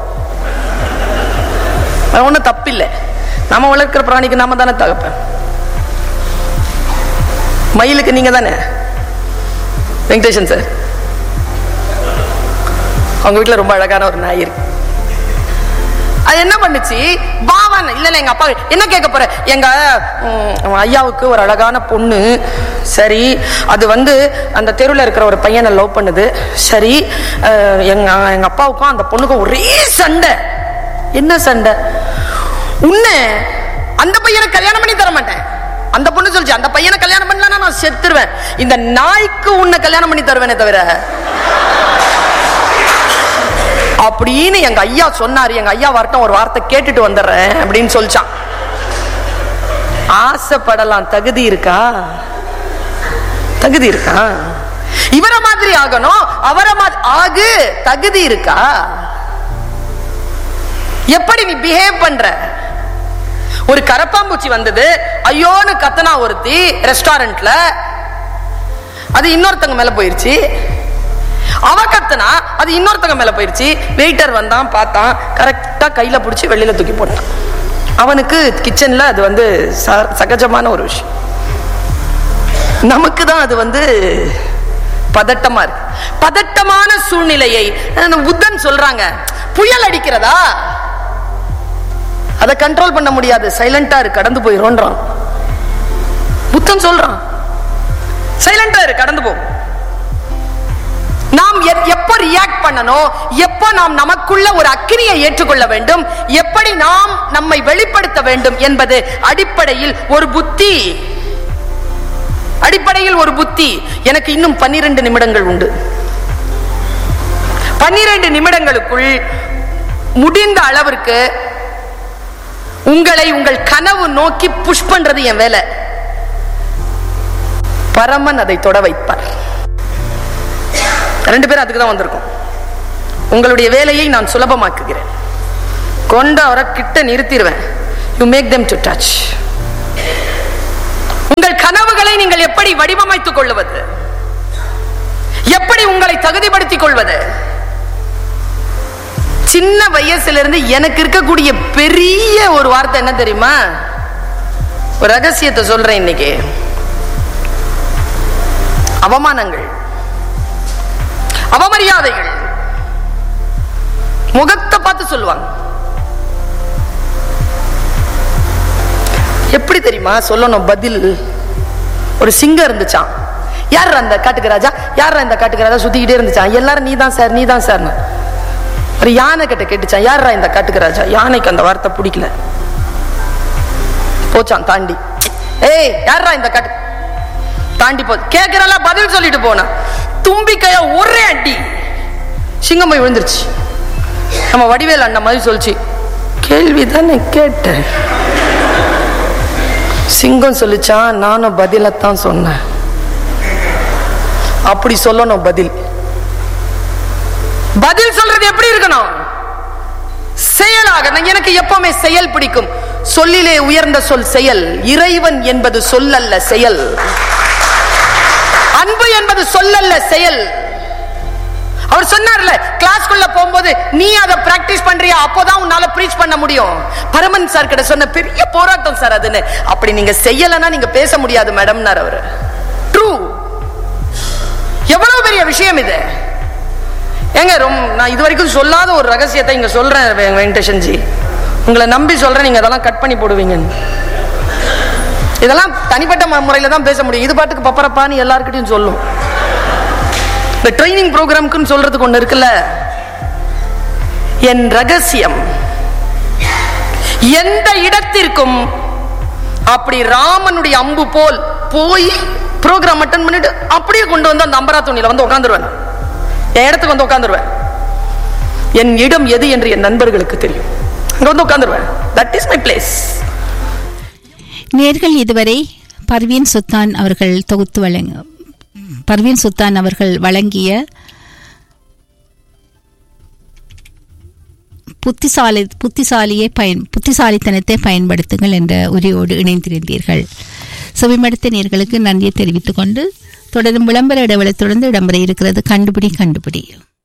அது ஒண்ணும் தப்பில்லை நம்ம வளர்க்கிற பிராணிக்கு நாம தானே தகப்பன் மயிலுக்கு நீங்க தானே வெங்கடேஷன் சார் அவங்க வீட்டுல ரொம்ப அழகான ஒரு நாய் இருக்கு அது என்ன பண்ணுச்சு பாவன் இல்ல இல்ல எங்க அப்பா என்ன கேட்க போற எங்க ம், ஐயாவுக்கு ஒரு அழகான பொண்ணு சரி அது வந்து அந்த தெருவில் இருக்கிற ஒரு பையனை லவ் பண்ணுது சரி அஹ், எங்க எங்க அப்பாவுக்கும் அந்த பொண்ணுக்கும் ஒரே சண்டை என்ன சண்டை உன்னை அந்த பையனை கல்யாணம் பண்ணி தர மாட்டேன் அந்த பொண்ணு சொல்லிச்சு அந்த பையனை கல்யாணம் பண்ணலன்னா நான் செத்துருவேன் இந்த நாய்க்கு உன்னை கல்யாணம் பண்ணி தருவேனே தவிர அப்படின்னு எங்க ஐயா சொன்னாரு எங்க ஐயா வரட்டும் ஒரு வார்த்தை கேட்டுட்டு வந்துடுறேன் அப்படின்னு சொல்லிச்சான் ஆசைப்படலாம் தகுதி இருக்கா தகுதி இருக்கா இவரை மாதிரி ஆகணும் அவரை மாதிரி ஆகு தகுதி இருக்கா எப்படி நீ பிஹேவ் பண்ற ஒரு கரப்பாம்பூச்சி வந்தது ஐயோன்னு கத்தனா ஒருத்தி ரெஸ்டாரண்ட்ல அது இன்னொருத்தங்க மேல போயிருச்சு அவ கத்துனா அது இன்னொருத்தங்க மேல போயிருச்சு வெயிட்டர் வந்தான் பார்த்தான் கரெக்டா கையில பிடிச்சி வெளியில தூக்கி போட்டான் அவனுக்கு கிச்சன்ல அது வந்து ச- சகஜமான ஒரு விஷயம் நமக்கு தான் அது வந்து பதட்டமா இருக்கு பதட்டமான சூழ்நிலையை அந்த புத்தன் சொல்றாங்க புயல் அடிக்கிறதா அதை கண்ட்ரோல் பண்ண முடியாது சைலண்டா இரு கடந்து போயிரோன்றான் புத்தன் சொல்றான் சைலண்டா இரு கடந்து போ நாம் எப்- எப்ப ரியாக்ட் பண்ணணும் எப்ப நாம் நமக்குள்ள ஒரு அக்கினியை ஏற்றுக்கொள்ள வேண்டும் எப்படி நாம் நம்மை வெளிப்படுத்த வேண்டும் என்பது அடிப்படையில் ஒரு புத்தி அடிப்படையில் ஒரு புத்தி எனக்கு இன்னும் பன்னிரண்டு நிமிடங்கள் உண்டு பன்னிரண்டு நிமிடங்களுக்குள் முடிந்த அளவிற்கு உங்களை உங்கள் கனவு நோக்கி புஷ் பண்றது என் வேலை பரமன் அதை தொட வைப்பார் ரெண்டு பேரும் அதுக்கு தான் வந்திருக்கோம் உங்களுடைய வேலையை நான் சுலபமாக்குகிறேன் கொண்டு அவரை கிட்ட நிறுத்திடுவேன் you make them to touch உங்கள் கனவுகளை நீங்கள் எப்படி வடிவமைத்துக் கொள்வது எப்படி உங்களை தகுதிப்படுத்திக் கொள்வது சின்ன வயசுல இருந்து எனக்கு இருக்கக்கூடிய பெரிய ஒரு வார்த்தை என்ன தெரியுமா ஒரு ரகசியத்தை சொல்றேன் இன்னைக்கு அவமானங்கள் அவமரியாதைகள் முகத்தை பார்த்து சொல்லுவாங்க எப்படி தெரியுமா சொல்லணும் பதில் ஒரு சிங்கம் இருந்துச்சான் யார் அந்த காட்டுக்கு ராஜா யார் அந்த காட்டுக்கு ராஜா சுத்திக்கிட்டே இருந்துச்சான் எல்லாரும் நீதான் சார் நீதான் சார் ஒரு யானை கிட்ட கேட்டுச்சான் யாரா இந்த காட்டுக்கு ராஜா யானைக்கு அந்த வார்த்தை பிடிக்கல போச்சான் தாண்டி ஏய் யாரா இந்த காட்டு தாண்டி போ கேக்குறல பதில் சொல்லிட்டு போனா தும்பிக்கைய ஒரே அடி சிங்கம் போய் விழுந்துருச்சு நம்ம வடிவேல் அண்ணன் மாதிரி சொல்லிச்சு கேள்வி தானே கேட்டேன் சிங்கம் சொல்லிச்சான் நானும் பதிலத்தான் சொன்னேன் அப்படி சொல்லணும் பதில் பதில் சொல்றது எப்படி இருக்கணும் செயலாக நான் எனக்கு எப்பவுமே செயல் பிடிக்கும் சொல்லிலே உயர்ந்த சொல் செயல் இறைவன் என்பது சொல்லல்ல செயல் அன்பு என்பது சொல்லல்ல செயல் அவர் சொன்னார்ல கிளாஸ்க்குள்ள போகும்போது நீ அதை பிராக்டிஸ் பண்றியா அப்போதான் உன்னால ப்ரீச் பண்ண முடியும் பரமன் சார் கிட்ட சொன்ன பெரிய போராட்டம் சார் அதுன்னு அப்படி நீங்க செய்யலன்னா நீங்க பேச முடியாது மேடம்னார் அவரு ட்ரூ எவ்வளவு பெரிய விஷயம் இது ஏங்க ரொம்ப நான் இது வரைக்கும் சொல்லாத ஒரு ரகசியத்தை இங்க சொல்றேன் வெ- வெங்கடேஷன் ஜி உங்களை நம்பி சொல்றேன் நீங்க அதெல்லாம் கட் பண்ணி போடுவீங்க இதெல்லாம் தனிப்பட்ட மு- முறையில தான் பேச முடியும் இது பாட்டுக்கு பப்பரப்பான்னு எல்லாருக்கிட்டையும் சொல்லும் இந்த ட்ரைனிங் ப்ரோக்ராம்க்குன்னு சொல்றதுக்கு ஒண்ணு இருக்குல்ல என் ரகசியம் எந்த இடத்திற்கும் அப்படி ராமனுடைய அம்பு போல் போய் ப்ரோக்ராம் அட்டன் பண்ணிட்டு அப்படியே கொண்டு வந்து அந்த அம்பரா துணியில வந்து உட்காந்துருவேன் என் இடத்துக்கு வந்து உட்காந்துருவேன் என் இடம் எது என்று என் நண்பர்களுக்கு தெரியும் அங்க வந்து உட்காந்துருவேன் தட் இஸ் மை பிளேஸ் நேர்கள் இதுவரை பர்வீன் சுல்தான் அவர்கள் தொகுத்து வழங்க பர்வீன் சுல்தான் அவர்கள் வழங்கிய புத்திசாலி புத்திசாலியை பயன் புத்திசாலித்தனத்தை பயன்படுத்துங்கள் என்ற உரையோடு இணைந்திருந்தீர்கள் செவிமடுத்த நேர்களுக்கு நன்றியை தெரிவித்துக் கொண்டு தொடரும் விளம்பர இடைவெளி தொடர்ந்து இடம்பெற இருக்கிறது கண்டுபிடி கண்டுபிடி